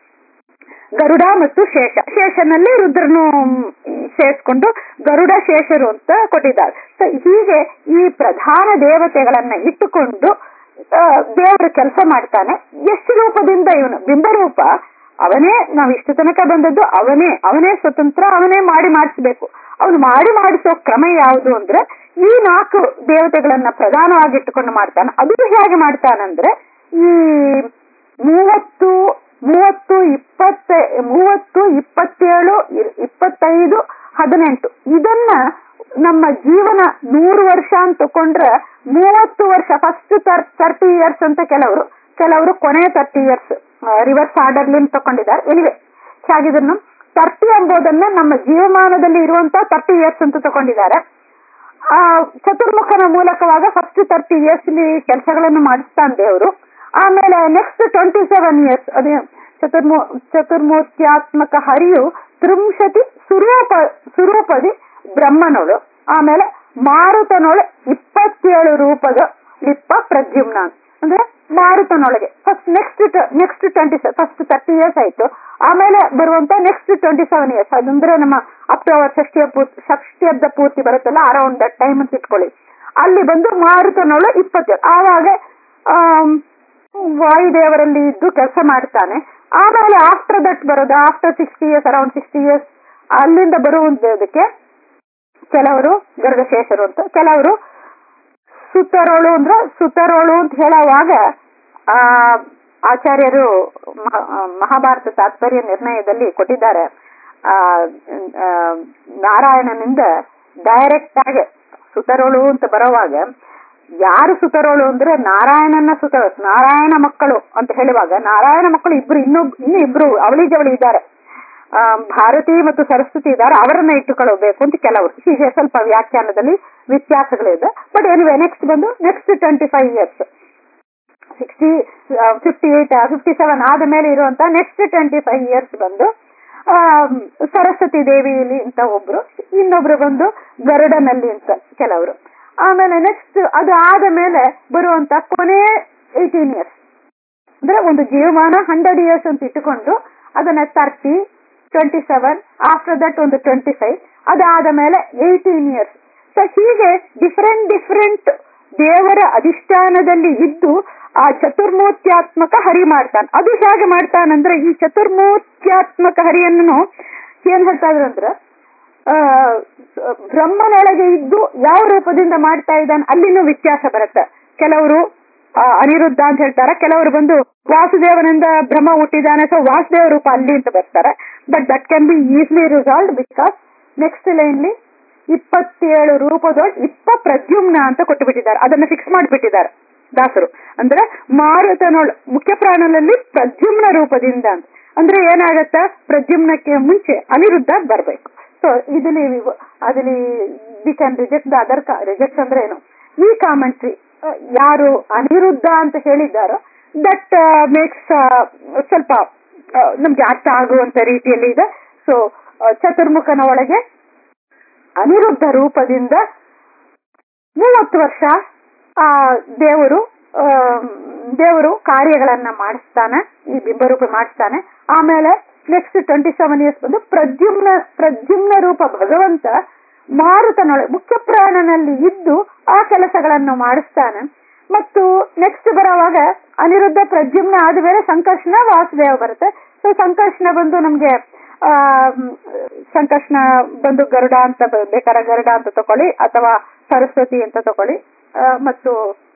ಗರುಡ ಮತ್ತು ಶೇಷ ಶೇಷನಲ್ಲಿ ರುದ್ರನು ಸೇರಿಸ್ಕೊಂಡು ಗರುಡ ಶೇಷರು ಅಂತ ಕೊಟ್ಟಿದ್ದಾರೆ So ಹೀಗೆ ಈ ಪ್ರಧಾನ ದೇವತೆಗಳನ್ನ ಇಟ್ಟುಕೊಂಡು ಆ, ದೇವರು ಕೆಲಸ ಮಾಡ್ತಾನೆ ಎಷ್ಟು ರೂಪದಿಂದ ಇವನು ಬಿಂಬರೂಪ ಅವನೇ ನಾವು ಇಷ್ಟು ತನಕ ಬಂದದ್ದು ಅವನೇ ಅವನೇ ಸ್ವತಂತ್ರ ಅವನೇ ಮಾಡಿ ಮಾಡಿಸ್ಬೇಕು ಅವನು ಮಾಡಿ ಮಾಡಿಸೋ ಕ್ರಮ ಯಾವುದು ಅಂದ್ರೆ ಈ ನಾಲ್ಕು ದೇವತೆಗಳನ್ನ ಪ್ರಧಾನವಾಗಿಟ್ಟುಕೊಂಡು ಮಾಡ್ತಾನೆ ಅದು ಹೇಗೆ ಮಾಡ್ತಾನಂದ್ರೆ ಈ ಮೂವತ್ತು ಮೂವತ್ತು ಇಪ್ಪತ್ತ ಮೂವತ್ತು ಇಪ್ಪತ್ತೇಳು ಇ- ಇಪ್ಪತ್ತೈದು ಹದಿನೆಂಟು ಇದನ್ನ ನಮ್ಮ ಜೀವನ ನೂರು ವರ್ಷ ಅಂತ ತಕೊಂಡ್ರೆ ಮೂವತ್ತು ವರ್ಷ ಫಸ್ಟ್ ತರ್ಟಿ ಇಯರ್ಸ್ ಅಂತ ಕೆಲವರು ಕೆಲವರು ಕೊನೆ ತರ್ಟಿ ಇಯರ್ಸ್ ರಿವರ್ಸ್ ಆರ್ಡರ್ಲಿ ತಕೊಂಡಿದ್ದಾರೆ ಎನಿವೆ ಹೇಗಿದ್ರು ತರ್ಟಿ ಎಂಬುದನ್ನ ನಮ್ಮ ಜೀವಮಾನದಲ್ಲಿ ಇರುವಂತ ತರ್ಟಿ ಇಯರ್ಸ್ ಅಂತ ತಕೊಂಡಿದ್ದಾರೆ ಆ ಚತುರ್ಮುಖನ ಮೂಲಕವಾಗ ಫಸ್ಟ್ ತರ್ಟಿ ಇಯರ್ಸ್ ಕೆಲಸಗಳನ್ನು ಮಾಡಿಸ್ತಾನೆ ದೇವರು ಆಮೇಲೆ ನೆಕ್ಸ್ಟ್ ಟ್ವೆಂಟಿ ಸೆವೆನ್ ಇಯರ್ಸ್ ಅದೇ ಚತುರ್ಮೂ ಚತುರ್ಮೂರ್ತ್ಯಾತ್ಮಕ ಹರಿಯು ತ್ರಿಂಶತಿ ಸ್ವರೂಪ ಸ್ವರೂಪದಿ ಬ್ರಹ್ಮನೋಳು ಆಮೇಲೆ ಮಾರುತನೊಳು ಇಪ್ಪತ್ತೇಳು ರೂಪದ ಲಿಪ್ಪ ಪ್ರದ್ಯುಮ್ನ ಅಂದ್ರೆ ಮಾರುತನೊಳಗೆ first next next twenty first thirty years ಆಯ್ತು ಆಮೇಲೆ ಬರುವಂತ ನೆಕ್ಸ್ಟ್ ಟ್ವೆಂಟಿ ಸೆವೆನ್ ಇಯರ್ಸ್ ಅದಂದ್ರೆ ನಮ್ಮ ಅಕ್ಟೋಬರ್ ಷಷ್ಠಿಯ ಪೂರ್ತಿ ಷಷ್ಠಿಯಬ್ದ ಪೂರ್ತಿ ಬರುತ್ತಲ್ಲ ಅರೌಂಡ್ ದಟ್ ಟೈಮ್ ಅಂತ ಇಟ್ಕೊಳ್ಳಿ ಅಲ್ಲಿ ಬಂದು ಮಾರುತನೊಳು ಇಪ್ಪತ್ತೇಳು ಆವಾಗ ಆಮ್, ವಾಯುದೇವರಲ್ಲಿ ಇದ್ದು ಕೆಲಸ ಮಾಡ್ತಾನೆ ಆಮೇಲೆ ಆಫ್ಟರ್ ದಟ್ ಬರೋದು after sixty years around sixty years ಅಲ್ಲಿಂದ ಬರುವುದಕ್ಕೆ ಕೆಲವರು ಗರುಡಶೇಷರು ಅಂತ ಕೆಲವರು ಸುತ್ತರೋಳು ಅಂದ್ರೆ ಸುತ್ತರೋಳು ಅಂತ ಹೇಳುವಾಗ ಆ ಆಚಾರ್ಯರು ಮಹಾ- ಮಹಾಭಾರತ ತಾತ್ಪರ್ಯ ನಿರ್ಣಯದಲ್ಲಿ ಕೊಟ್ಟಿದ್ದಾರೆ ಆ ಆ, ನಾರಾಯಣನಿಂದ ಡೈರೆಕ್ಟ್ ಆಗಿ ಸುತರೋಳು ಅಂತ ಬರುವಾಗ ಯಾರು ಸುತರೋಳು ಅಂದ್ರೆ ನಾರಾಯಣನ ಸುತ ನಾರಾಯಣ ಮಕ್ಕಳು ಅಂತ ಹೇಳುವಾಗ ನಾರಾಯಣ ಮಕ್ಕಳು ಇಬ್ರು ಇನ್ನೂ ಇನ್ನು ಇಬ್ರು ಅವಳಿ ಜವಳಿ ಇದ್ದಾರೆ ಆ, ಭಾರತಿ ಮತ್ತು ಸರಸ್ವತಿ ಇದ್ದಾರೆ ಅವರನ್ನ ಇಟ್ಟುಕೊಳ್ಳಬೇಕು ಅಂತ ಕೆಲವರು ಹೀಗೆ ಸ್ವಲ್ಪ ವ್ಯಾಖ್ಯಾನದಲ್ಲಿ ವ್ಯತ್ಯಾಸಗಳಿದೆ ಬಟ್ ಎನಿವೆ ನೆಕ್ಸ್ಟ್ ಬಂದು next twenty five years sixty fifty eight fifty seven ಆದ ಮೇಲೆ ಇರುವಂತ ನೆಕ್ಸ್ಟ್ ಟ್ವೆಂಟಿ ಫೈವ್ ಇಯರ್ಸ್ ಬಂದು ಆ, ಸರಸ್ವತಿ ದೇವಿಯಲ್ಲಿ ಅಂತ ಒಬ್ರು ಇನ್ನೊಬ್ರು ಬಂದು ಗರುಡನಲ್ಲಿ ಅಂತ ಕೆಲವರು ಆಮೇಲೆ ನೆಕ್ಸ್ಟ್ ಅದು ಆದ ಮೇಲೆ ಬರುವಂತ ಕೊನೆ ಏಯ್ಟೀನ್ ಇಯರ್ಸ್ ಅಂದ್ರೆ ಒಂದು ಜೀವಮಾನ ಹಂಡ್ರೆಡ್ ಇಯರ್ಸ್ ಅಂತ ಇಟ್ಟುಕೊಂಡು ಅದನ್ನ thirty twenty seven after that ಒಂದು ಟ್ವೆಂಟಿ ಫೈವ್ ಅದಾದ ಮೇಲೆ ಏಯ್ಟೀನ್ ಇಯರ್ಸ್ ಸೊ ಹೀಗೆ ಡಿಫರೆಂಟ್ ಡಿಫರೆಂಟ್ ದೇವರ ಅಧಿಷ್ಠಾನದಲ್ಲಿ ಇದ್ದು ಆ ಚತುರ್ಮೂರ್ತ್ಯಾತ್ಮಕ ಹರಿ ಮಾಡ್ತಾನೆ ಅದು ಹೇಗೆ ಮಾಡ್ತಾನಂದ್ರೆ ಈ ಚತುರ್ಮೂರ್ತ್ಯಾತ್ಮಕ ಹರಿಯನ್ನು ಏನ್ ಹೇಳ್ತಾ ಇದ್ರು ಅಂದ್ರೆ ಆ, ಬ್ರಹ್ಮನೊಳಗೆ ಇದ್ದು ಯಾವ ರೂಪದಿಂದ ಮಾಡ್ತಾ ಇದ್ದಾನೆ ಅಲ್ಲಿನೂ ವ್ಯತ್ಯಾಸ ಬರುತ್ತೆ ಕೆಲವರು ಆ, ಅನಿರುದ್ಧ ಅಂತ ಹೇಳ್ತಾರೆ ಕೆಲವರು ಬಂದು ವಾಸುದೇವನಿಂದ ಬ್ರಹ್ಮ ಹುಟ್ಟಿದಾನೆ ಸೊ ವಾಸುದೇವ ರೂಪ ಅಲ್ಲಿ ಅಂತ ಬರ್ತಾರೆ but that can be easily resolve because next ಲೈನ್ಲಿ ಇಪ್ಪತ್ತೇಳು ರೂಪದೊಳ್ ಇಪ್ಪ ಪ್ರದ್ಯುಮ್ನ ಅಂತ ಕೊಟ್ಟು ಬಿಟ್ಟಿದ್ದಾರೆ ಅದನ್ನ ಫಿಕ್ಸ್ ಮಾಡಿಬಿಟ್ಟಿದ್ದಾರೆ ದಾಸರು ಅಂದ್ರೆ ಮಾರುತನೊಳ್ ಮುಖ್ಯ ಪ್ರಾಣನಲ್ಲಿ ಪ್ರದ್ಯುಮ್ನ ರೂಪದಿಂದ ಅಂತ ಅಂದ್ರೆ ಏನಾಗತ್ತ ಪ್ರದ್ಯುಮ್ನಕ್ಕೆ ಮುಂಚೆ ಅನಿರುದ್ಧ ಬರ್ಬೇಕು ಸೊ ಇದರಲ್ಲಿ ಅದಲ್ಲಿ we can reject the other reject ಅಂದ್ರೆ ಏನು ಈ ಕಾಮೆಂಟ್ರಿ ಯಾರು ಅನಿರುದ್ಧ ಅಂತ ಹೇಳಿದ್ದಾರೋ ದಟ್ ಮೇಕ್ಸ್ ಸ್ವಲ್ಪ ಆ, ನಮ್ಗೆ ಅರ್ಥ ಆಗುವಂತ ರೀತಿಯಲ್ಲಿ ಇದೆ ಸೊ ಚತುರ್ಮುಖನ ಒಳಗೆ ಅನಿರುದ್ಧ ರೂಪದಿಂದ ಮೂವತ್ತು ವರ್ಷ ಆ ದೇವರು ಆ, ದೇವರು ಕಾರ್ಯಗಳನ್ನ ಮಾಡಿಸ್ತಾನೆ ಈ ಬಿಂಬರೂಪ ಮಾಡಿಸ್ತಾನೆ ಆಮೇಲೆ ನೆಕ್ಸ್ಟ್ ಟ್ವೆಂಟಿ ಸೆವೆನ್ ಇಯರ್ಸ್ ಬಂದು ಪ್ರದ್ಯುಮ್ನ ಪ್ರದ್ಯುಮ್ನ ರೂಪ ಭಗವಂತ ಮಾರುತನೊಳಗೆ ಮುಖ್ಯ ಪ್ರಾಣನಲ್ಲಿ ಇದ್ದು ಆ ಕೆಲಸಗಳನ್ನು ಮಾಡಿಸ್ತಾನೆ ಮತ್ತು ನೆಕ್ಸ್ಟ್ ಬರೋವಾಗ ಅನಿರುದ್ಧ ಪ್ರದ್ಯುಮ್ನ ಆದ್ಮೇಲೆ ಸಂಕರ್ಷಣ ವಾಸುದೇವ ಬರುತ್ತೆ ಸೊ ಸಂಕರ್ಷಣ ಬಂದು ನಮ್ಗೆ ಆ ಮ್, ಸಂಕರ್ಷಣ ಬಂದು ಗರುಡ ಅಂತ ಬ- ಬೇಕಾದ್ರೆ ಗರುಡ ಅಂತ ತಕೊಳ್ಳಿ ಅಥವಾ ಸರಸ್ವತಿ ಅಂತ ತಕೊಳ್ಳಿ ಆ, ಮತ್ತು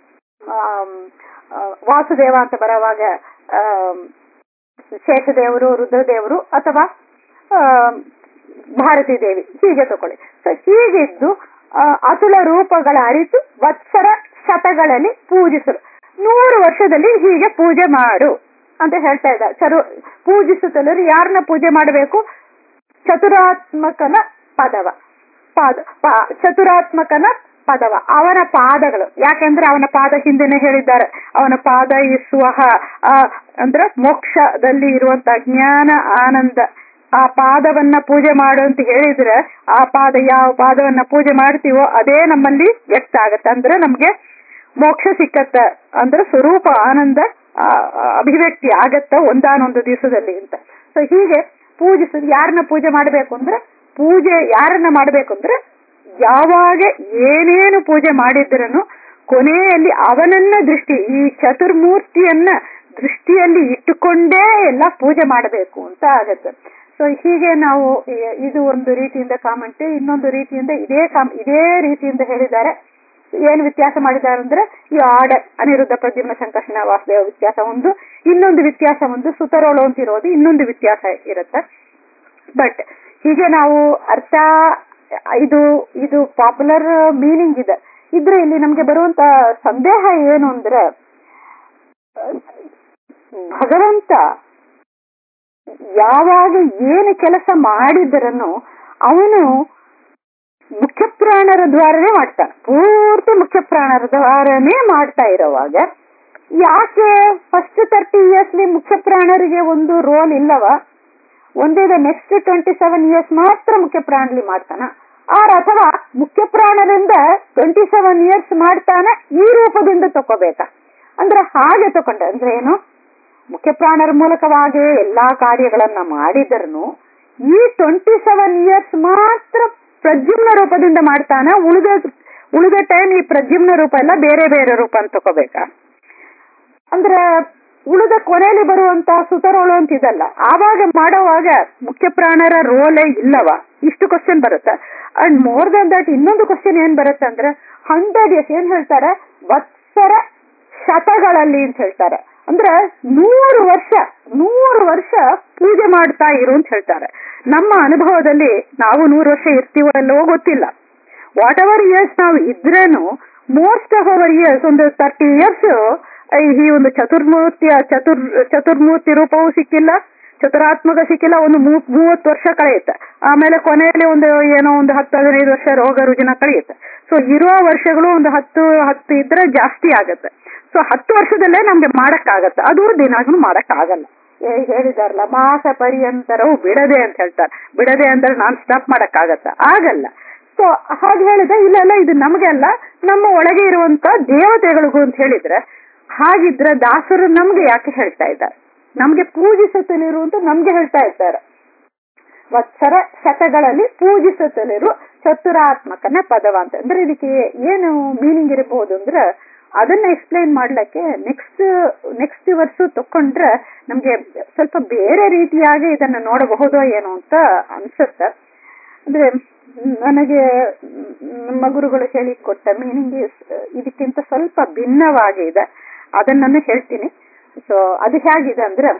ಆಮ್, ಆ, ವಾಸುದೇವ ಅಂತ ಬರೋವಾಗ ಆಮ್, ಶೇಷದೇವರು ರುದ್ರದೇವರು ಅಥವಾ ಆಮ್, ಭಾರತೀ ದೇವಿ ಹೀಗೆ ತಕೊಳ್ಳಿ ಸೊ ಹೀಗಿದ್ದು ಆ, ಅತುಲ ರೂಪಗಳ ಅರಿತು ವತ್ಸರ ಶತಗಳಲ್ಲಿ ಪೂಜಿಸಲು ನೂರು ವರ್ಷದಲ್ಲಿ ಹೀಗೆ ಪೂಜೆ ಮಾಡು ಅಂತ ಹೇಳ್ತಾ ಇದ್ದಾರೆ ಚರು ಪೂಜಿಸುತ್ತಲರು ಯಾರನ್ನ ಪೂಜೆ ಮಾಡಬೇಕು ಚತುರಾತ್ಮಕನ ಪದವ ಪಾದ ಪಾ- ಚತುರಾತ್ಮಕನ ಪದವ ಅವನ ಪಾದಗಳು ಯಾಕೆಂದ್ರೆ ಅವನ ಪಾದ ಹಿಂದೆನೆ ಹೇಳಿದ್ದಾರೆ ಅವನ ಪಾದ ಈ ಸ್ವಹ ಆ, ಅಂದ್ರೆ ಮೋಕ್ಷದಲ್ಲಿ ಇರುವಂತ ಜ್ಞಾನ ಆನಂದ ಆ ಪಾದವನ್ನ ಪೂಜೆ ಮಾಡು ಅಂತ ಹೇಳಿದ್ರೆ ಆ ಪಾದ ಯಾವ ಪಾದವನ್ನ ಪೂಜೆ ಮಾಡ್ತೀವೋ ಅದೇ ನಮ್ಮಲ್ಲಿ ವ್ಯಕ್ತ ಆಗತ್ತೆ ಅಂದ್ರೆ ನಮ್ಗೆ ಮೋಕ್ಷ ಸಿಕ್ಕತ್ತ ಅಂದ್ರೆ ಸ್ವರೂಪ ಆನಂದ ಆ, ಆ, ಅಭಿವ್ಯಕ್ತಿ ಆಗತ್ತ ಒಂದಾನೊಂದು ದಿವಸದಲ್ಲಿ ಅಂತ ಸೊ ಹೀಗೆ ಪೂಜಿಸೋದು ಯಾರನ್ನ ಪೂಜೆ ಮಾಡಬೇಕು ಅಂದ್ರೆ ಪೂಜೆ ಯಾರನ್ನ ಮಾಡಬೇಕು ಅಂದ್ರೆ ಯಾವಾಗ ಏನೇನು ಪೂಜೆ ಮಾಡಿದ್ರನು ಕೊನೆಯಲ್ಲಿ ಅವನನ್ನ ದೃಷ್ಟಿ ಈ ಚತುರ್ಮೂರ್ತಿಯನ್ನ ದೃಷ್ಟಿಯಲ್ಲಿ ಇಟ್ಟುಕೊಂಡೇ ಎಲ್ಲ ಪೂಜೆ ಮಾಡಬೇಕು ಅಂತ ಆಗತ್ತೆ ಸೊ ಹೀಗೆ ನಾವು ಇ- ಇದು ಒಂದು ರೀತಿಯಿಂದ ಕಾಮೆಂಟ್ ಇನ್ನೊಂದು ರೀತಿಯಿಂದ ಇದೇ ಕಾಮ್ ಇದೇ ರೀತಿಯಿಂದ ಹೇಳಿದ್ದಾರೆ ಏನ್ ವ್ಯತ್ಯಾಸ ಮಾಡಿದ್ದಾರೆ ಅಂದ್ರೆ ಈ ಆರ್ಡರ್ ಅನಿರುದ್ಧ ಪ್ರದ್ಯುಮ್ನ ಸಂಕರ್ಷಣ ವಾಸುದೇವ ವ್ಯತ್ಯಾಸ ಒಂದು ಇನ್ನೊಂದು ವ್ಯತ್ಯಾಸ ಒಂದು ಸುತರೋಳು ಅಂತ ಇರೋದು ಇನ್ನೊಂದು ವ್ಯತ್ಯಾಸ ಇರುತ್ತೆ ಬಟ್ ಹೀಗೆ ನಾವು ಅರ್ಥ ಇದು ಇದು ಪಾಪ್ಯುಲರ್ ಮೀನಿಂಗ್ ಇದೆ ಇದ್ರೆ ಇಲ್ಲಿ ನಮ್ಗೆ ಬರುವಂತ ಸಂದೇಹ ಏನು ಅಂದ್ರೆ ಭಗವಂತ ಯಾವಾಗ ಏನು ಕೆಲಸ ಮಾಡಿದರನು ಅವನು ಮುಖ್ಯ ಪ್ರಾಣರ ದ್ವಾರನೇ ಮಾಡ್ತಾನೆ ಪೂರ್ತಿ ಮುಖ್ಯ ಪ್ರಾಣರ ದ್ವಾರನೇ ಮಾಡ್ತಾ ಇರೋವಾಗ ಯಾಕೆ ಫಸ್ಟ್ ತರ್ಟಿ ಇಯರ್ಸ್ಲಿ ಮುಖ್ಯ ಪ್ರಾಣರಿಗೆ ಒಂದು ರೋಲ್ ಇಲ್ಲವ ಒಂದಿದೆ ನೆಕ್ಸ್ಟ್ ಟ್ವೆಂಟಿ ಸೆವೆನ್ ಇಯರ್ಸ್ ಮಾತ್ರ ಮುಖ್ಯ ಪ್ರಾಣಲಿ ಮಾಡ್ತಾನ ಆರ್ ಅಥವಾ ಮುಖ್ಯ ಪ್ರಾಣರಿಂದ ಟ್ವೆಂಟಿ ಸೆವೆನ್ ಇಯರ್ಸ್ ಮಾಡ್ತಾನೆ ಈ ರೂಪದಿಂದ ತಕೋಬೇಕಾ ಅಂದ್ರೆ ಹಾಗೆ ತಕೊಂಡೆ ಅಂದ್ರೆ ಏನು ಮುಖ್ಯ ಪ್ರಾಣರ ಮೂಲಕವಾಗಿ ಎಲ್ಲಾ ಕಾರ್ಯಗಳನ್ನ ಮಾಡಿದರನು ಈ ಟ್ವೆಂಟಿ ಸೆವೆನ್ ಇಯರ್ಸ್ ಮಾತ್ರ ಪ್ರದ್ಯುಮ್ನ ರೂಪದಿಂದ ಮಾಡ್ತಾನ ಉಳಿದ ಉಳಿದ ಟೈಮ್ ಈ ಪ್ರದ್ಯುಮ್ನ ರೂಪ ಎಲ್ಲ ಬೇರೆ ಬೇರೆ ರೂಪ ಅಂತ ತಕೋಬೇಕಾ ಅಂದ್ರೆ ಉಳಿದ ಕೊನೆಯಲ್ಲಿ ಬರುವಂತ ಸುತರೋಳು ಅಂತ ಇದಲ್ಲ ಆವಾಗ ಮಾಡೋವಾಗ ಮುಖ್ಯ ಪ್ರಾಣರ ರೋಲೇ ಇಲ್ಲವ ಇಷ್ಟು ಕ್ವಶನ್ ಬರುತ್ತೆ ಅಂಡ್ ಮೋರ್ ದನ್ ದಟ್ ಇನ್ನೊಂದು ಕ್ವಶನ್ ಏನ್ ಬರುತ್ತೆ ಅಂದ್ರೆ ಹಂಡ್ರೆಡ್ ಇಯರ್ಸ್ ಏನ್ ಹೇಳ್ತಾರೆ ವತ್ಸರ ಶತಗಳಲ್ಲಿ ಅಂತ ಹೇಳ್ತಾರೆ ಅಂದ್ರೆ ನೂರು ವರ್ಷ ನೂರು ವರ್ಷ ಪೂಜೆ ಮಾಡ್ತಾ ಇರು ಅಂತ ಹೇಳ್ತಾರೆ ನಮ್ಮ ಅನುಭವದಲ್ಲಿ ನಾವು ನೂರು ವರ್ಷ ಇರ್ತೀವೋ ಅಲ್ಲವೋ ಗೊತ್ತಿಲ್ಲ ವಾಟ್ ಎವರ್ ಇಯರ್ಸ್ ನಾವು ಇದ್ರೇನು ಮೋಸ್ಟ್ ಆಫ್ ಅವರ್ ಇಯರ್ಸ್ ಒಂದು ತರ್ಟಿ ಇಯರ್ಸ್ ಈ ಒಂದು ಚತುರ್ಮೂರ್ತಿಯ ಚತುರ್ ಚತುರ್ಮೂರ್ತಿ ರೂಪವೂ ಸಿಕ್ಕಿಲ್ಲ ಚತುರಾತ್ಮಕ ಸಿಕ್ಕಿಲ್ಲ ಒಂದು ಮೂ- ಮೂವತ್ತು ವರ್ಷ ಕಳೆಯುತ್ತೆ ಆಮೇಲೆ ಕೊನೆಯಲ್ಲಿ ಒಂದು ಏನೋ ಒಂದು ಹತ್ತು ಹದಿನೈದು ವರ್ಷ ರೋಗ ರುಜಿನ ಕಳೆಯುತ್ತೆ ಸೊ ಇರೋ ವರ್ಷಗಳು ಒಂದು ಹತ್ತು ಹತ್ತು ಇದ್ರೆ ಜಾಸ್ತಿ ಆಗತ್ತೆ ಸೊ ಹತ್ತು ವರ್ಷದಲ್ಲೇ ನಮ್ಗೆ ಮಾಡಕ್ಕಾಗತ್ತೆ ಅದು ದಿನಾಗ್ಲೂ ಮಾಡಕ್ಕಾಗಲ್ಲ ಏ- ಹೇಳಿದಾರಲ್ಲ ಮಾಸ ಪರ್ಯಂತರವು ಬಿಡದೆ ಅಂತ ಹೇಳ್ತಾರೆ ಬಿಡದೆ ಅಂದ್ರೆ ನಾನ್ ಸ್ಟಾಪ್ ಮಾಡಕ್ಕಾಗತ್ತ ಆಗಲ್ಲ ಸೊ ಹಾಗೆ ಹೇಳಿದ್ರೆ ಇಲ್ಲೆಲ್ಲ ಇದು ನಮ್ಗೆ ಅಲ್ಲ ನಮ್ಮ ಒಳಗೆ ಇರುವಂತ ದೇವತೆಗಳಿಗೂ ಅಂತ ಹೇಳಿದ್ರೆ ಹಾಗಿದ್ರೆ ದಾಸರು ನಮ್ಗೆ ಯಾಕೆ ಹೇಳ್ತಾ ಇದ್ದಾರೆ ನಮ್ಗೆ ಪೂಜಿಸುತ್ತಲಿರು ಅಂತ ನಮ್ಗೆ ಹೇಳ್ತಾ ಇದ್ದಾರೆ ವತ್ಸರ ಶತಗಳಲ್ಲಿ ಪೂಜಿಸುತ್ತಲಿರು ಚತುರಾತ್ಮಕನ ಪದವ ಅಂತ ಅಂದ್ರೆ ಇದಕ್ಕೆ ಏನು ಮೀನಿಂಗ್ ಇರಬಹುದು ಅಂದ್ರೆ ಅದನ್ನ ಎಕ್ಸ್ಪ್ಲೈನ್ ಮಾಡ್ಲಿಕ್ಕೆ ನೆಕ್ಸ್ಟ್ ನೆಕ್ಸ್ಟ್ ವರ್ಷ ತಕೊಂಡ್ರೆ ನಮ್ಗೆ ಸ್ವಲ್ಪ ಬೇರೆ ರೀತಿಯಾಗಿ ಇದನ್ನ ನೋಡಬಹುದೋ ಏನೋ ಅಂತ ಅನ್ಸುತ್ತೆ ಅಂದ್ರೆ ನನಗೆ ನಮ್ಮ ಗುರುಗಳು ಹೇಳಿ ಕೊಟ್ಟ ಮೀನಿಂಗ್ ಇದಕ್ಕಿಂತ ಸ್ವಲ್ಪ ಭಿನ್ನವಾಗಿ ಇದೆ ಅದನ್ನು ಹೇಳ್ತೀನಿ ಸೊ ಅದು ಹೇಗಿದೆ ಅಂದ್ರೆ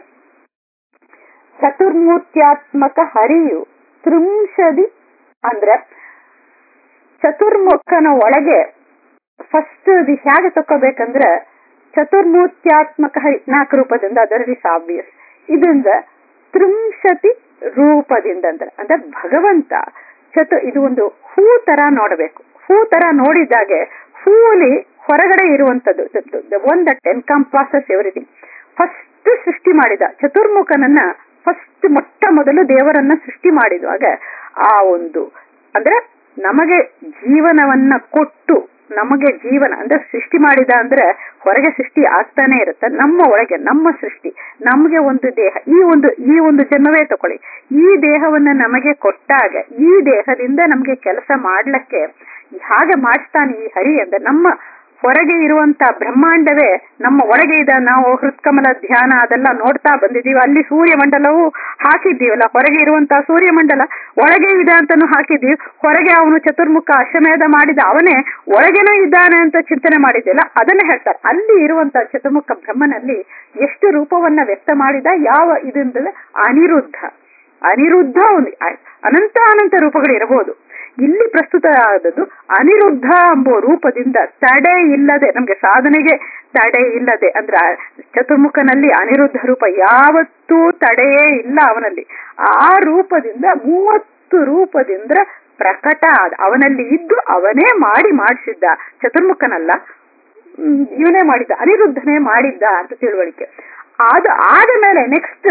ಚತುರ್ಮೂರ್ತ್ಯಾತ್ಮಕ ಹರಿಯು ತ್ರಿಂಶದಿ ಅಂದ್ರೆ ಚತುರ್ಮುಖನ ಒಳಗೆ ಫಸ್ಟ್ ಅದು ಹೇಗೆ ತಕೋಬೇಕಂದ್ರೆ ಚತುರ್ಮೂರ್ತ್ಯಾತ್ಮಕ ಹರಿ ನಾಲ್ಕು ರೂಪದಿಂದ ಅದರ್ ಇಸ್ ಆಬ್ವಿಯಸ್ ಇದರಿಂದ ತ್ರಿಂಶತಿ ರೂಪದಿಂದ ಅಂದ್ರೆ ಅಂದ್ರೆ ಭಗವಂತ ಚತು ಇದು ಒಂದು ಹೂ ತರ ನೋಡಬೇಕು ಹೂ ತರ ನೋಡಿದಾಗೆ ಹೂಲಿ ಹೊರಗಡೆ ಇರುವಂತದ್ದು one that encompasses everything first ಸೃಷ್ಟಿ ಮಾಡಿದ ಚತುರ್ಮುಖನನ್ನ ಫಸ್ಟ್ ಮೊಟ್ಟ ಮೊದಲು ದೇವರನ್ನ ಸೃಷ್ಟಿ ಮಾಡಿದಾಗ ಆ ಒಂದು ಅಂದ್ರೆ ನಮಗೆ ಜೀವನವನ್ನ ಕೊಟ್ಟು ನಮಗೆ ಜೀವನ ಅಂದ್ರೆ ಸೃಷ್ಟಿ ಮಾಡಿದ ಅಂದ್ರೆ ಹೊರಗೆ ಸೃಷ್ಟಿ ಆಗ್ತಾನೆ ಇರುತ್ತೆ ನಮ್ಮ ಒಳಗೆ ನಮ್ಮ ಸೃಷ್ಟಿ ನಮಗೆ ಒಂದು ದೇಹ ಈ ಒಂದು ಈ ಒಂದು ಜನ್ಮವೇ ತಕೊಳ್ಳಿ ಈ ದೇಹವನ್ನ ನಮಗೆ ಕೊಟ್ಟಾಗ ಈ ದೇಹದಿಂದ ನಮಗೆ ಕೆಲಸ ಮಾಡ್ಲಿಕ್ಕೆ ಹಾಗೆ ಮಾಡಿಸ್ತಾನೆ ಈ ಹರಿ ಅಂದ್ರೆ ನಮ್ಮ ಹೊರಗೆ ಇರುವಂತ ಬ್ರಹ್ಮಾಂಡವೇ ನಮ್ಮ ಒಳಗೆ ಇದ ನಾವು ಹೃತ್ಕಮಲ ಧ್ಯಾನ ಅದೆಲ್ಲ ನೋಡ್ತಾ ಬಂದಿದೀವಿ ಅಲ್ಲಿ ಸೂರ್ಯಮಂಡಲವು ಹಾಕಿದ್ದೀವಲ್ಲ ಹೊರಗೆ ಇರುವಂತಹ ಸೂರ್ಯಮಂಡಲ ಒಳಗೆ ಇದೆ ಅಂತಾನು ಹಾಕಿದೀವಿ ಹೊರಗೆ ಅವನು ಚತುರ್ಮುಖ ಅಶ್ವಮೇಧ ಮಾಡಿದ ಅವನೇ ಒಳಗೇನೆ ಇದ್ದಾನೆ ಅಂತ ಚಿಂತನೆ ಮಾಡಿದ್ದಿಲ್ಲ ಅದನ್ನ ಹೇಳ್ತಾರೆ ಅಲ್ಲಿ ಇರುವಂತಹ ಚತುರ್ಮುಖ ಬ್ರಹ್ಮನಲ್ಲಿ ಎಷ್ಟು ರೂಪವನ್ನ ವ್ಯಕ್ತ ಮಾಡಿದ ಯಾವ ಇದರಿಂದ ಅನಿರುದ್ಧ ಅನಿರುದ್ಧ ಒಂದು ಅನಂತ ಅನಂತ ರೂಪಗಳು ಇರಬಹುದು ಇಲ್ಲಿ ಪ್ರಸ್ತುತ ಆದದ್ದು ಅನಿರುದ್ಧ ಎಂಬುವ ರೂಪದಿಂದ ತಡೆ ಇಲ್ಲದೆ ನಮ್ಗೆ ಸಾಧನೆಗೆ ತಡೆ ಇಲ್ಲದೆ ಅಂದ್ರೆ ಚತುರ್ಮುಖನಲ್ಲಿ ಅನಿರುದ್ಧ ರೂಪ ಯಾವತ್ತೂ ತಡೆಯೇ ಇಲ್ಲ ಅವನಲ್ಲಿ ಆ ರೂಪದಿಂದ ಮೂವತ್ತು ರೂಪದಿಂದ ಪ್ರಕಟ ಆದ ಅವನಲ್ಲಿ ಇದ್ದು ಅವನೇ ಮಾಡಿ ಮಾಡಿಸಿದ್ದ ಚತುರ್ಮುಖನಲ್ಲ ಇವನೇ ಮಾಡಿದ್ದ ಅನಿರುದ್ಧನೇ ಮಾಡಿದ್ದ ಅಂತ ತಿಳುವಳಿಕೆ ಆದ ಆದ ಮೇಲೆ ನೆಕ್ಸ್ಟ್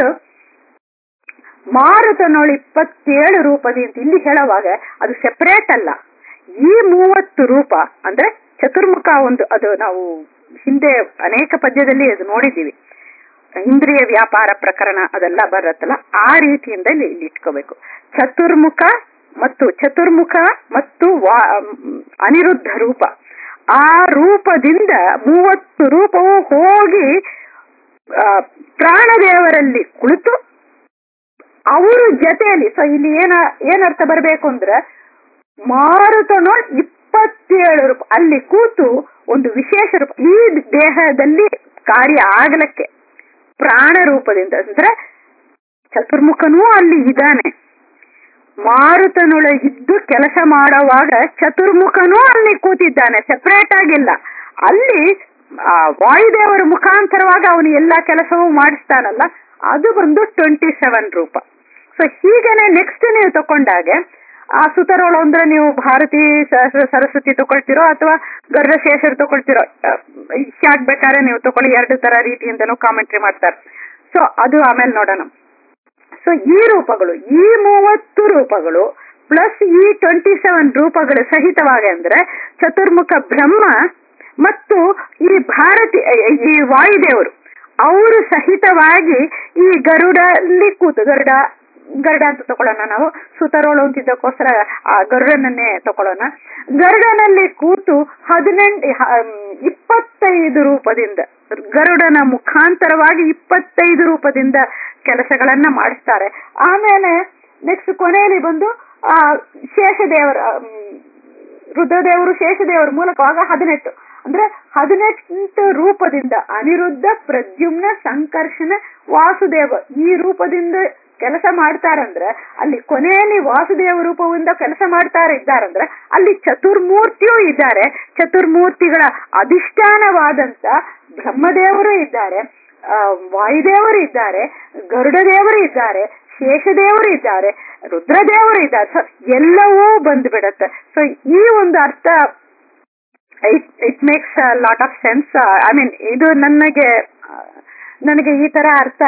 ಮಾರುತನೋಳು ಇಪ್ಪತ್ತೇಳು ರೂಪದಿ ಅಂತ ಇಲ್ಲಿ ಹೇಳುವಾಗ ಅದು ಸೆಪರೇಟ್ ಅಲ್ಲ ಈ ಮೂವತ್ತು ರೂಪ ಅಂದ್ರೆ ಚತುರ್ಮುಖ ಒಂದು ಅದು ನಾವು ಹಿಂದೆ ಅನೇಕ ಪದ್ಯದಲ್ಲಿ ಅದು ನೋಡಿದ್ದೀವಿ ಇಂದ್ರಿಯ ವ್ಯಾಪಾರ ಪ್ರಕರಣ ಅದೆಲ್ಲ ಬರತ್ತಲ್ಲ ಆ ರೀತಿಯಿಂದ ಇಲ್ಲಿ ಇಲ್ಲಿ ಇಟ್ಕೋಬೇಕು ಚತುರ್ಮುಖ ಮತ್ತು ಚತುರ್ಮುಖ ಮತ್ತು ಅನಿರುದ್ಧ ರೂಪ ಆ ರೂಪದಿಂದ ಮೂವತ್ತು ರೂಪವು ಹೋಗಿ ಪ್ರಾಣದೇವರಲ್ಲಿ ಕುಳಿತು ಅವರ ಜೊತೆಯಲ್ಲಿ ಸೊ ಇಲ್ಲಿ ಏನ ಏನರ್ಥ ಬರಬೇಕು ಅಂದ್ರೆ ಮಾರುತನೋ ಇಪ್ಪತ್ತೇಳು ರೂಪ ಅಲ್ಲಿ ಕೂತು ಒಂದು ವಿಶೇಷ ರೂಪ ಈ ದೇಹದಲ್ಲಿ ಕಾರ್ಯ ಆಗಲಕ್ಕೆ ಪ್ರಾಣ ರೂಪದಿಂದ ಅಂದ್ರೆ ಚತುರ್ಮುಖನೂ ಅಲ್ಲಿ ಇದ್ದಾನೆ ಮಾರುತನೊಳಗಿದ್ದು ಕೆಲಸ ಮಾಡುವಾಗ ಚತುರ್ಮುಖನೂ ಅಲ್ಲಿ ಕೂತಿದ್ದಾನೆ ಸೆಪರೇಟ್ ಆಗಿಲ್ಲ ಅಲ್ಲಿ ವಾಯುದೇವರ ಮುಖಾಂತರವಾಗಿ ಅವನು ಎಲ್ಲಾ ಕೆಲಸವೂ ಮಾಡಿಸ್ತಾನಲ್ಲ ಅದು ಬಂದು ಟ್ವೆಂಟಿ ಸೆವೆನ್ ರೂಪ ಸೊ ಹೀಗನೆ ನೆಕ್ಸ್ಟ್ ನೀವು ತಕೊಂಡಾಗೆ ಆ ಸುತರೋಳು ಅಂದ್ರೆ ನೀವು ಭಾರತಿ ಸರಸ್ವತಿ ತಗೊಳ್ತಿರೋ ಅಥವಾ ಗರ್ಭಶೇಷರು ತಗೊಳ್ತಿರೋ ಹ್ಯಾಕ್ ಬೇಕಾದ್ರೆ ನೀವು ತಗೊಳ್ಳಿ ಎರಡು ತರ ರೀತಿಯಿಂದನೂ ಕಾಮೆಂಟ್ರಿ ಮಾಡ್ತಾರೆ ಸೊ ಅದು ಆಮೇಲೆ ನೋಡೋಣ ಸೊ ಈ ರೂಪಗಳು ಈ ಮೂವತ್ತು ರೂಪಗಳು ಪ್ಲಸ್ ಈ ಟ್ವೆಂಟಿ ಸೆವೆನ್ ರೂಪಗಳು ಸಹಿತವಾಗಿ ಅಂದ್ರೆ ಚತುರ್ಮುಖ ಬ್ರಹ್ಮ ಮತ್ತು ಈ ಭಾರತಿ ಈ ವಾಯುದೇವರು ಅವರು ಸಹಿತವಾಗಿ ಈ ಗರುಡಲ್ಲಿ ಕೂತು ಗರುಡ ಗರುಡ ಅಂತ ತಗೊಳ್ಳೋಣ ನಾವು ಸುತರೋಳು ಅಂತಿದ್ದಕ್ಕೋಸ್ಕರ ಆ ಗರುಡನನ್ನೇ ತಗೊಳ್ಳೋಣ ಗರುಡನಲ್ಲಿ ಕೂತು ಹದಿನೆಂಟು ಇಪ್ಪತ್ತೈದು ರೂಪದಿಂದ ಗರುಡನ ಮುಖಾಂತರವಾಗಿ ಇಪ್ಪತ್ತೈದು ರೂಪದಿಂದ ಕೆಲಸಗಳನ್ನ ಮಾಡಿಸ್ತಾರೆ ಆಮೇಲೆ ನೆಕ್ಸ್ಟ್ ಕೊನೆಯಲ್ಲಿ ಬಂದು ಆ ಶೇಷದೇವರ ರುದ್ರದೇವರು ಶೇಷದೇವರ ಮೂಲಕವಾಗ ಹದಿನೆಂಟು ಅಂದ್ರೆ ಹದಿನೆಂಟು ರೂಪದಿಂದ ಅನಿರುದ್ಧ ಪ್ರದ್ಯುಮ್ನ ಸಂಕರ್ಷಣ ವಾಸುದೇವ ಈ ರೂಪದಿಂದ ಕೆಲಸ ಮಾಡ್ತಾರಂದ್ರೆ ಅಲ್ಲಿ ಕೊನೆಯಲ್ಲಿ ವಾಸುದೇವ ರೂಪದಿಂದ ಕೆಲಸ ಮಾಡ್ತಾರೆ ಇದ್ದಾರಂದ್ರೆ ಅಲ್ಲಿ ಚತುರ್ಮೂರ್ತಿಯೂ ಇದ್ದಾರೆ ಚತುರ್ಮೂರ್ತಿಗಳ ಅಧಿಷ್ಠಾನವಾದಂತ ಬ್ರಹ್ಮದೇವರು ಇದ್ದಾರೆ ವಾಯುದೇವರು ಇದ್ದಾರೆ ಗರುಡ ದೇವರು ಇದ್ದಾರೆ ಶೇಷದೇವರು ಇದ್ದಾರೆ ರುದ್ರದೇವರು ಇದ್ದಾರೆ ಸೊ ಎಲ್ಲವೂ ಬಂದ್ಬಿಡತ್ತೆ ಸೊ ಈ ಒಂದು ಅರ್ಥ it it makes lot of sense I mean ಇದು ನನಗೆ ನನಗೆ ಈ ತರ ಅರ್ಥ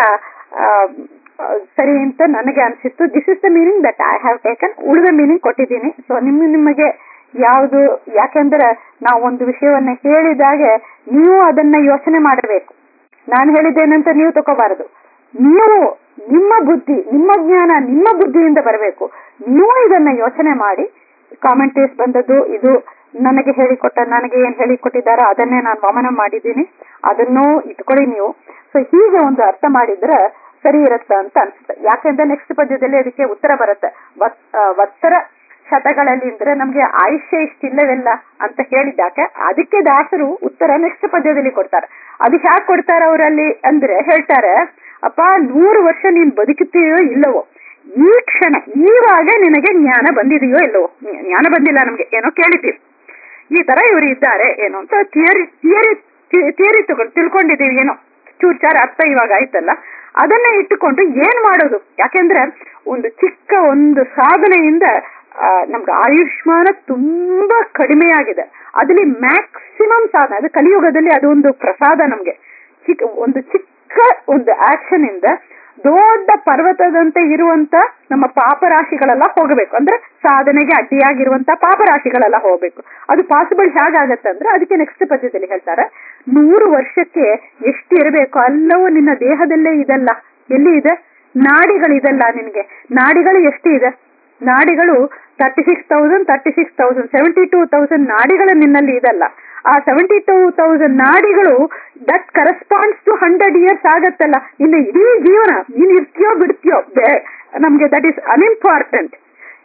ಸರಿ ಅಂತ ನನಗೆ ಅನ್ಸಿತ್ತು this is the meaning that I have taken ಉಳಿದ ಮೀನಿಂಗ್ ಕೊಟ್ಟಿದ್ದೀನಿ ಸೊ ನಿಮ್ಮ ನಿಮಗೆ ಯಾವುದು ಯಾಕೆಂದ್ರೆ ನಾವು ಒಂದು ವಿಷಯವನ್ನ ಹೇಳಿದಾಗೆ ನೀವು ಅದನ್ನ ಯೋಚನೆ ಮಾಡಬೇಕು ನಾನು ಹೇಳಿದ್ದೇನಂತ ನೀವು ತಗೋಬಾರದು ನೀವು ನಿಮ್ಮ ಬುದ್ಧಿ ನಿಮ್ಮ ಜ್ಞಾನ ನಿಮ್ಮ ಬುದ್ಧಿಯಿಂದ ಬರಬೇಕು ನೀವು ಇದನ್ನ ಯೋಚನೆ ಮಾಡಿ ಕಾಮೆಂಟೇಸ್ ಬಂದದ್ದು ಇದು ನನಗೆ ಹೇಳಿಕೊಟ್ಟ ನನಗೆ ಏನ್ ಹೇಳಿಕೊಟ್ಟಿದ್ದಾರೋ ಅದನ್ನೇ ನಾನು ವಮನ ಮಾಡಿದ್ದೀನಿ ಅದನ್ನೂ ಇಟ್ಕೊಳ್ಳಿ ನೀವು ಸೊ ಹೀಗೆ ಒಂದು ಅರ್ಥ ಮಾಡಿದ್ರೆ ಸರಿ ಇರುತ್ತೆ ಅಂತ ಅನ್ಸುತ್ತೆ ಯಾಕೆಂದ್ರೆ ನೆಕ್ಸ್ಟ್ ಪದ್ಯದಲ್ಲಿ ಅದಕ್ಕೆ ಉತ್ತರ ಬರುತ್ತೆ ವತ್- ಆ, ವತ್ಸರ ಶತಗಳಲ್ಲಿ ಅಂದ್ರೆ ನಮ್ಗೆ ಆಯುಷ್ಯ ಇಷ್ಟಿಲ್ಲವೆಲ್ಲ ಅಂತ ಹೇಳಿದ್ದಾಕೆ ಅದಕ್ಕೆ ದಾಸರು ಉತ್ತರ ನೆಕ್ಸ್ಟ್ ಪದ್ಯದಲ್ಲಿ ಕೊಡ್ತಾರೆ ಅದು ಹ್ಯಾಕ್ ಕೊಡ್ತಾರೆ ಅವರಲ್ಲಿ ಅಂದ್ರೆ ಹೇಳ್ತಾರೆ ಅಪ್ಪ ನೂರು ವರ್ಷ ನೀನ್ ಬದುಕುತ್ತೀಯೋ ಇಲ್ಲವೋ ಈ ಕ್ಷಣ ಈವಾಗ ನಿನಗೆ ಜ್ಞಾನ ಬಂದಿದೆಯೋ ಇಲ್ಲವೋ ಜ್ಞಾನ ಬಂದಿಲ್ಲ ನಮ್ಗೆ ಏನೋ ಕೇಳಿದ್ದೀವಿ ಈ ತರ ಇವರು ಇದ್ದಾರೆ ಏನು ಅಂತ ಥಿಯರಿ ಥಿಯರಿ ಥಿಯರಿ ತಗೊಂಡು ತಿಳ್ಕೊಂಡಿದ್ದೀವಿ ಏನೋ ಚೂರ್ಚಾರ ಅರ್ಥ ಇವಾಗ ಆಯ್ತಲ್ಲ ಅದನ್ನ ಇಟ್ಟುಕೊಂಡು ಏನ್ ಮಾಡೋದು ಯಾಕೆಂದ್ರೆ ಒಂದು ಚಿಕ್ಕ ಒಂದು ಸಾಧನೆಯಿಂದ ಆ, ನಮ್ಗೆ ಆಯುಷ್ಮಾನ ತುಂಬಾ ಕಡಿಮೆಯಾಗಿದೆ ಅದ್ರಲ್ಲಿ ಮ್ಯಾಕ್ಸಿಮಮ್ ಸಾಧನೆ ಅದು ಕಲಿಯುಗದಲ್ಲಿ ಅದೊಂದು ಪ್ರಸಾದ ನಮ್ಗೆ ಚಿಕ್ಕ ಒಂದು ಚಿಕ್ಕ ಒಂದು ಆಕ್ಷನ್ ಇಂದ ದೊಡ್ಡ ಪರ್ವತದಂತೆ ಇರುವಂತ ನಮ್ಮ ಪಾಪರಾಶಿಗಳೆಲ್ಲ ಹೋಗಬೇಕು ಅಂದ್ರೆ ಸಾಧನೆಗೆ ಅಡ್ಡಿಯಾಗಿರುವಂತ ಪಾಪರಾಶಿಗಳೆಲ್ಲ ಹೋಗ್ಬೇಕು ಅದು ಪಾಸಿಬಲ್ ಹೇಗಾಗತ್ತೆ ಅಂದ್ರೆ ಅದಕ್ಕೆ ನೆಕ್ಸ್ಟ್ ಪದ್ಯದಲ್ಲಿ ಹೇಳ್ತಾರೆ ನೂರು ವರ್ಷಕ್ಕೆ ಎಷ್ಟು ಇರಬೇಕು ಎಲ್ಲವೂ ನಿನ್ನ ದೇಹದಲ್ಲೇ ಇದಲ್ಲ ಎಲ್ಲಿ ಇದೆ ನಾಡಿಗಳಿದಲ್ಲ ನಿನಗೆ ನಾಡಿಗಳು ಎಷ್ಟು ಇದೆ ನಾಡಿಗಳು thirty six thousand thirty six thousand seventy two thousand ನಾಡಿಗಳು ನಿನ್ನಲ್ಲಿ ಇದಲ್ಲ ಆ ಸೆವೆಂಟಿ ಟೂ ತೌಸಂಡ್ ನಾಡಿಗಳು that corresponds to hundred years ಆಗತ್ತಲ್ಲ ಇನ್ನು ಇಡೀ ಜೀವನ ನೀನ್ ಇರ್ತೀಯೋ ಬಿಡ್ತೀಯೋ ಬೇ- ನಮ್ಗೆ ದಟ್ ಈಸ್ ಅನ್ಇಂಪಾರ್ಟೆಂಟ್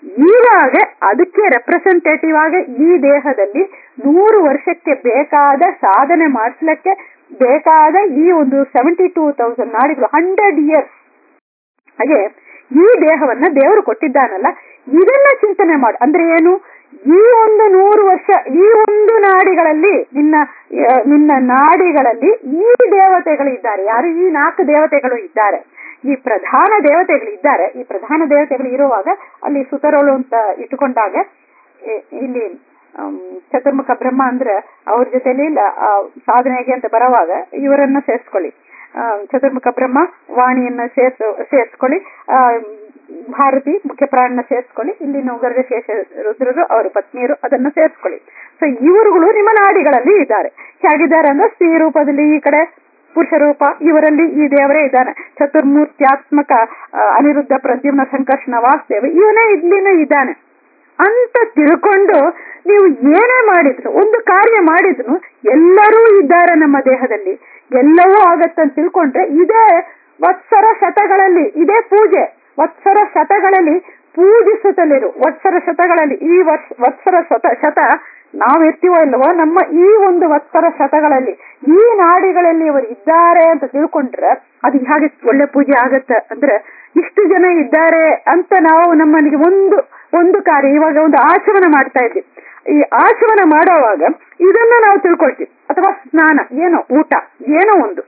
ಈವಾಗ ಅದಕ್ಕೆ ರೆಪ್ರೆಸೆಂಟೇಟಿವ್ ಆಗಿ ಈ ದೇಹದಲ್ಲಿ ನೂರು ವರ್ಷಕ್ಕೆ ಬೇಕಾದ ಸಾಧನೆ ಮಾಡಿಸ್ಲಿಕ್ಕೆ ಬೇಕಾದ ಈ ಒಂದು ಸೆವೆಂಟಿ ಟೂ ತೌಸಂಡ್ ನಾಡಿಗಳು ಹಂಡ್ರೆಡ್ ಇಯರ್ಸ್ ಹಾಗೆ ಈ ದೇಹವನ್ನ ದೇವರು ಕೊಟ್ಟಿದ್ದಾನಲ್ಲ ಇದನ್ನ ಚಿಂತನೆ ಮಾಡು ಅಂದ್ರೆ ಏನು ಈ ಒಂದು ನೂರು ವರ್ಷ ಈ ಒಂದು ನಾಡಿಗಳಲ್ಲಿ ನಿನ್ನ ಆ, ನಿನ್ನ ನಾಡಿಗಳಲ್ಲಿ ಈ ದೇವತೆಗಳು ಇದ್ದಾರೆ ಯಾರು ಈ ನಾಲ್ಕು ದೇವತೆಗಳು ಇದ್ದಾರೆ ಈ ಪ್ರಧಾನ ದೇವತೆಗಳು ಇದ್ದಾರೆ ಈ ಪ್ರಧಾನ ದೇವತೆಗಳು ಇರುವಾಗ ಅಲ್ಲಿ ಸುತರೋಳು ಅಂತ ಇಟ್ಟುಕೊಂಡಾಗ ಇ- ಇಲ್ಲಿ ಆಮ್, ಚತುರ್ಮುಖ ಬ್ರಹ್ಮ ಅಂದ್ರೆ ಅವ್ರ ಜೊತೆಲಿ ಲ- ಆ, ಸಾಧನೆಗೆ ಅಂತ ಬರುವಾಗ ಇವರನ್ನ ಸೇರಿಸ್ಕೊಳ್ಳಿ ಆ, ಚತುರ್ಮುಖ ಬ್ರಹ್ಮ ವಾಣಿಯನ್ನ ಸೇರ್ಸ್ ಸೇರಿಸ್ಕೊಳ್ಳಿ ಆ, ಭಾರತಿ ಮುಖ್ಯ ಪ್ರಾಣನ ಸೇರಿಸ್ಕೊಳ್ಳಿ ಇಲ್ಲಿ ಗರ್ಗ ಶೇಷ ರುದ್ರರು ಅವರ ಪತ್ನಿಯರು ಅದನ್ನ ಸೇರಿಸ್ಕೊಳ್ಳಿ ಸೊ ಇವರುಗಳು ನಿಮ್ಮ ನಾಡಿಗಳಲ್ಲಿ ಇದ್ದಾರೆ ಹೇಗಿದ್ದಾರೆ ಅಂದ್ರೆ ಸ್ತ್ರೀ ರೂಪದಲ್ಲಿ ಈ ಕಡೆ ಪುರುಷ ರೂಪ ಇವರಲ್ಲಿ ಈ ದೇವರೇ ಇದ್ದಾನೆ ಚತುರ್ಮೂರ್ತ್ಯಾತ್ಮಕ ಆ, ಅನಿರುದ್ಧ ಪ್ರದ್ಯುಮ್ನ ಸಂಕರ್ಷಣ ವಾಸ್ತೇವ ಇವನೇ ಇಲ್ಲಿನೇ ಇದ್ದಾನೆ ಅಂತ ತಿಳ್ಕೊಂಡು ನೀವು ಏನೇ ಮಾಡಿದ್ರು ಒಂದು ಕಾರ್ಯ ಮಾಡಿದ್ರು ಎಲ್ಲರೂ ಇದ್ದಾರೆ ನಮ್ಮ ದೇಹದಲ್ಲಿ ಎಲ್ಲವೂ ಆಗತ್ತಂತ ತಿಳ್ಕೊಂಡ್ರೆ ಇದೇ ವತ್ಸರ ಶತಗಳಲ್ಲಿ ಇದೇ ಪೂಜೆ ವತ್ಸರ ಶತಗಳಲ್ಲಿ ಪೂಜಿಸುತ್ತಲಿರು ವತ್ಸರ ಶತಗಳಲ್ಲಿ ಈ ವರ್ಷ ವತ್ಸರ ಶತ ಶತ ನಾವಿರ್ತೀವೋ ಇಲ್ಲವೋ ನಮ್ಮ ಈ ಒಂದು ವತ್ಸರ ಶತಗಳಲ್ಲಿ ಈ ನಾಡಿಗಳಲ್ಲಿ ಇವರು ಇದ್ದಾರೆ ಅಂತ ತಿಳ್ಕೊಂಡ್ರೆ ಅದು ಹೇಗೆ ಒಳ್ಳೆ ಪೂಜೆ ಆಗತ್ತೆ ಅಂದ್ರೆ ಇಷ್ಟು ಜನ ಇದ್ದಾರೆ ಅಂತ ನಾವು ನಮ್ಮನಿಗೆ ಒಂದು ಒಂದು ಕಾರ್ಯ ಇವಾಗ ಒಂದು ಆಚಮನ ಮಾಡ್ತಾ ಇದ್ವಿ ಈ ಆಚಮನ ಮಾಡೋವಾಗ ಇದನ್ನ ನಾವು ತಿಳ್ಕೊಳ್ತೀವಿ ಅಥವಾ ಸ್ನಾನ ಏನೋ ಊಟ ಏನೋ ಒಂದು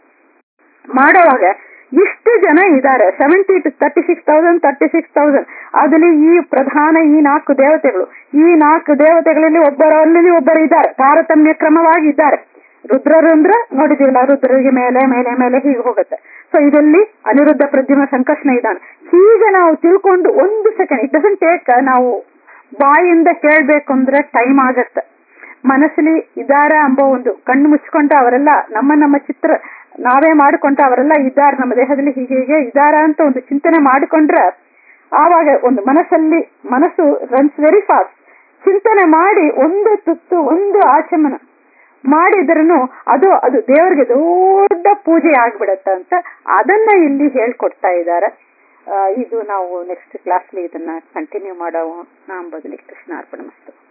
ಮಾಡೋವಾಗ ಇಷ್ಟು ಜನ ಇದ್ದಾರೆ seventy two thirty six thousand thirty six thousand ಅದರಲ್ಲಿ ಈ ಪ್ರಧಾನ ಈ ನಾಲ್ಕು ದೇವತೆಗಳು ಈ ನಾಲ್ಕು ದೇವತೆಗಳಲ್ಲಿ ಒಬ್ಬರಲ್ಲಿ ಒಬ್ಬರು ಇದ್ದಾರೆ ತಾರತಮ್ಯ ಕ್ರಮವಾಗಿ ಇದ್ದಾರೆ ರುದ್ರರು ಅಂದ್ರೆ ನೋಡಿದಿಲ್ಲ ರುದ್ರರಿಗೆ ಮೇಲೆ ಮೇಲೆ ಮೇಲೆ ಹೀಗೆ ಹೋಗುತ್ತೆ ಸೊ ಇದರಲ್ಲಿ ಅನಿರುದ್ಧ ಪ್ರದ್ಯುಮ್ನ ಸಂಕರ್ಷಣ ಇದ್ದಾನೆ ಹೀಗೆ ನಾವು ತಿಳ್ಕೊಂಡು ಒಂದು ಸೆಕೆಂಡ್ ಇಟ್ ಡಸಂಟ್ ಟೇಕ್ ನಾವು ಬಾಯಿಂದ ಕೇಳ್ಬೇಕು ಅಂದ್ರೆ ಟೈಮ್ ಆಗತ್ತೆ ಮನಸ್ಸಲ್ಲಿ ಇದಾರ ಎಂಬ ಒಂದು ಕಣ್ಣು ಮುಚ್ಕೊಂಡ ಅವರೆಲ್ಲ ನಮ್ಮ ನಮ್ಮ ಚಿತ್ರ ನಾವೇ ಮಾಡಿಕೊಂಡ ಅವರೆಲ್ಲ ಇದ್ದಾರೆ ನಮ್ಮ ದೇಹದಲ್ಲಿ ಹೀಗೆ ಹೀಗೆ ಇದಾರ ಅಂತ ಒಂದು ಚಿಂತನೆ ಮಾಡಿಕೊಂಡ್ರೆ ಆವಾಗ ಒಂದು ಮನಸ್ಸಲ್ಲಿ ಮನಸ್ಸು ರನ್ಸ್ ವೆರಿ ಫಾಸ್ಟ್ ಚಿಂತನೆ ಮಾಡಿ ಒಂದು ತುತ್ತು ಒಂದು ಆಚಮನ ಮಾಡಿದ್ರೂ ಅದು ಅದು ದೇವರಿಗೆ ದೊಡ್ಡ ಪೂಜೆ ಆಗ್ಬಿಡತ್ತೆ ಅಂತ ಅದನ್ನ ಇಲ್ಲಿ ಹೇಳ್ಕೊಡ್ತಾ ಇದ್ದಾರೆ ಆ, ಇದು ನಾವು ನೆಕ್ಸ್ಟ್ ಕ್ಲಾಸ್ಲಿ ಇದನ್ನ ಕಂಟಿನ್ಯೂ ಮಾಡೋ ಎಂಬುದರಲ್ಲಿ ಕೃಷ್ಣ ಅರ್ಪಣ ಮಸ್ತು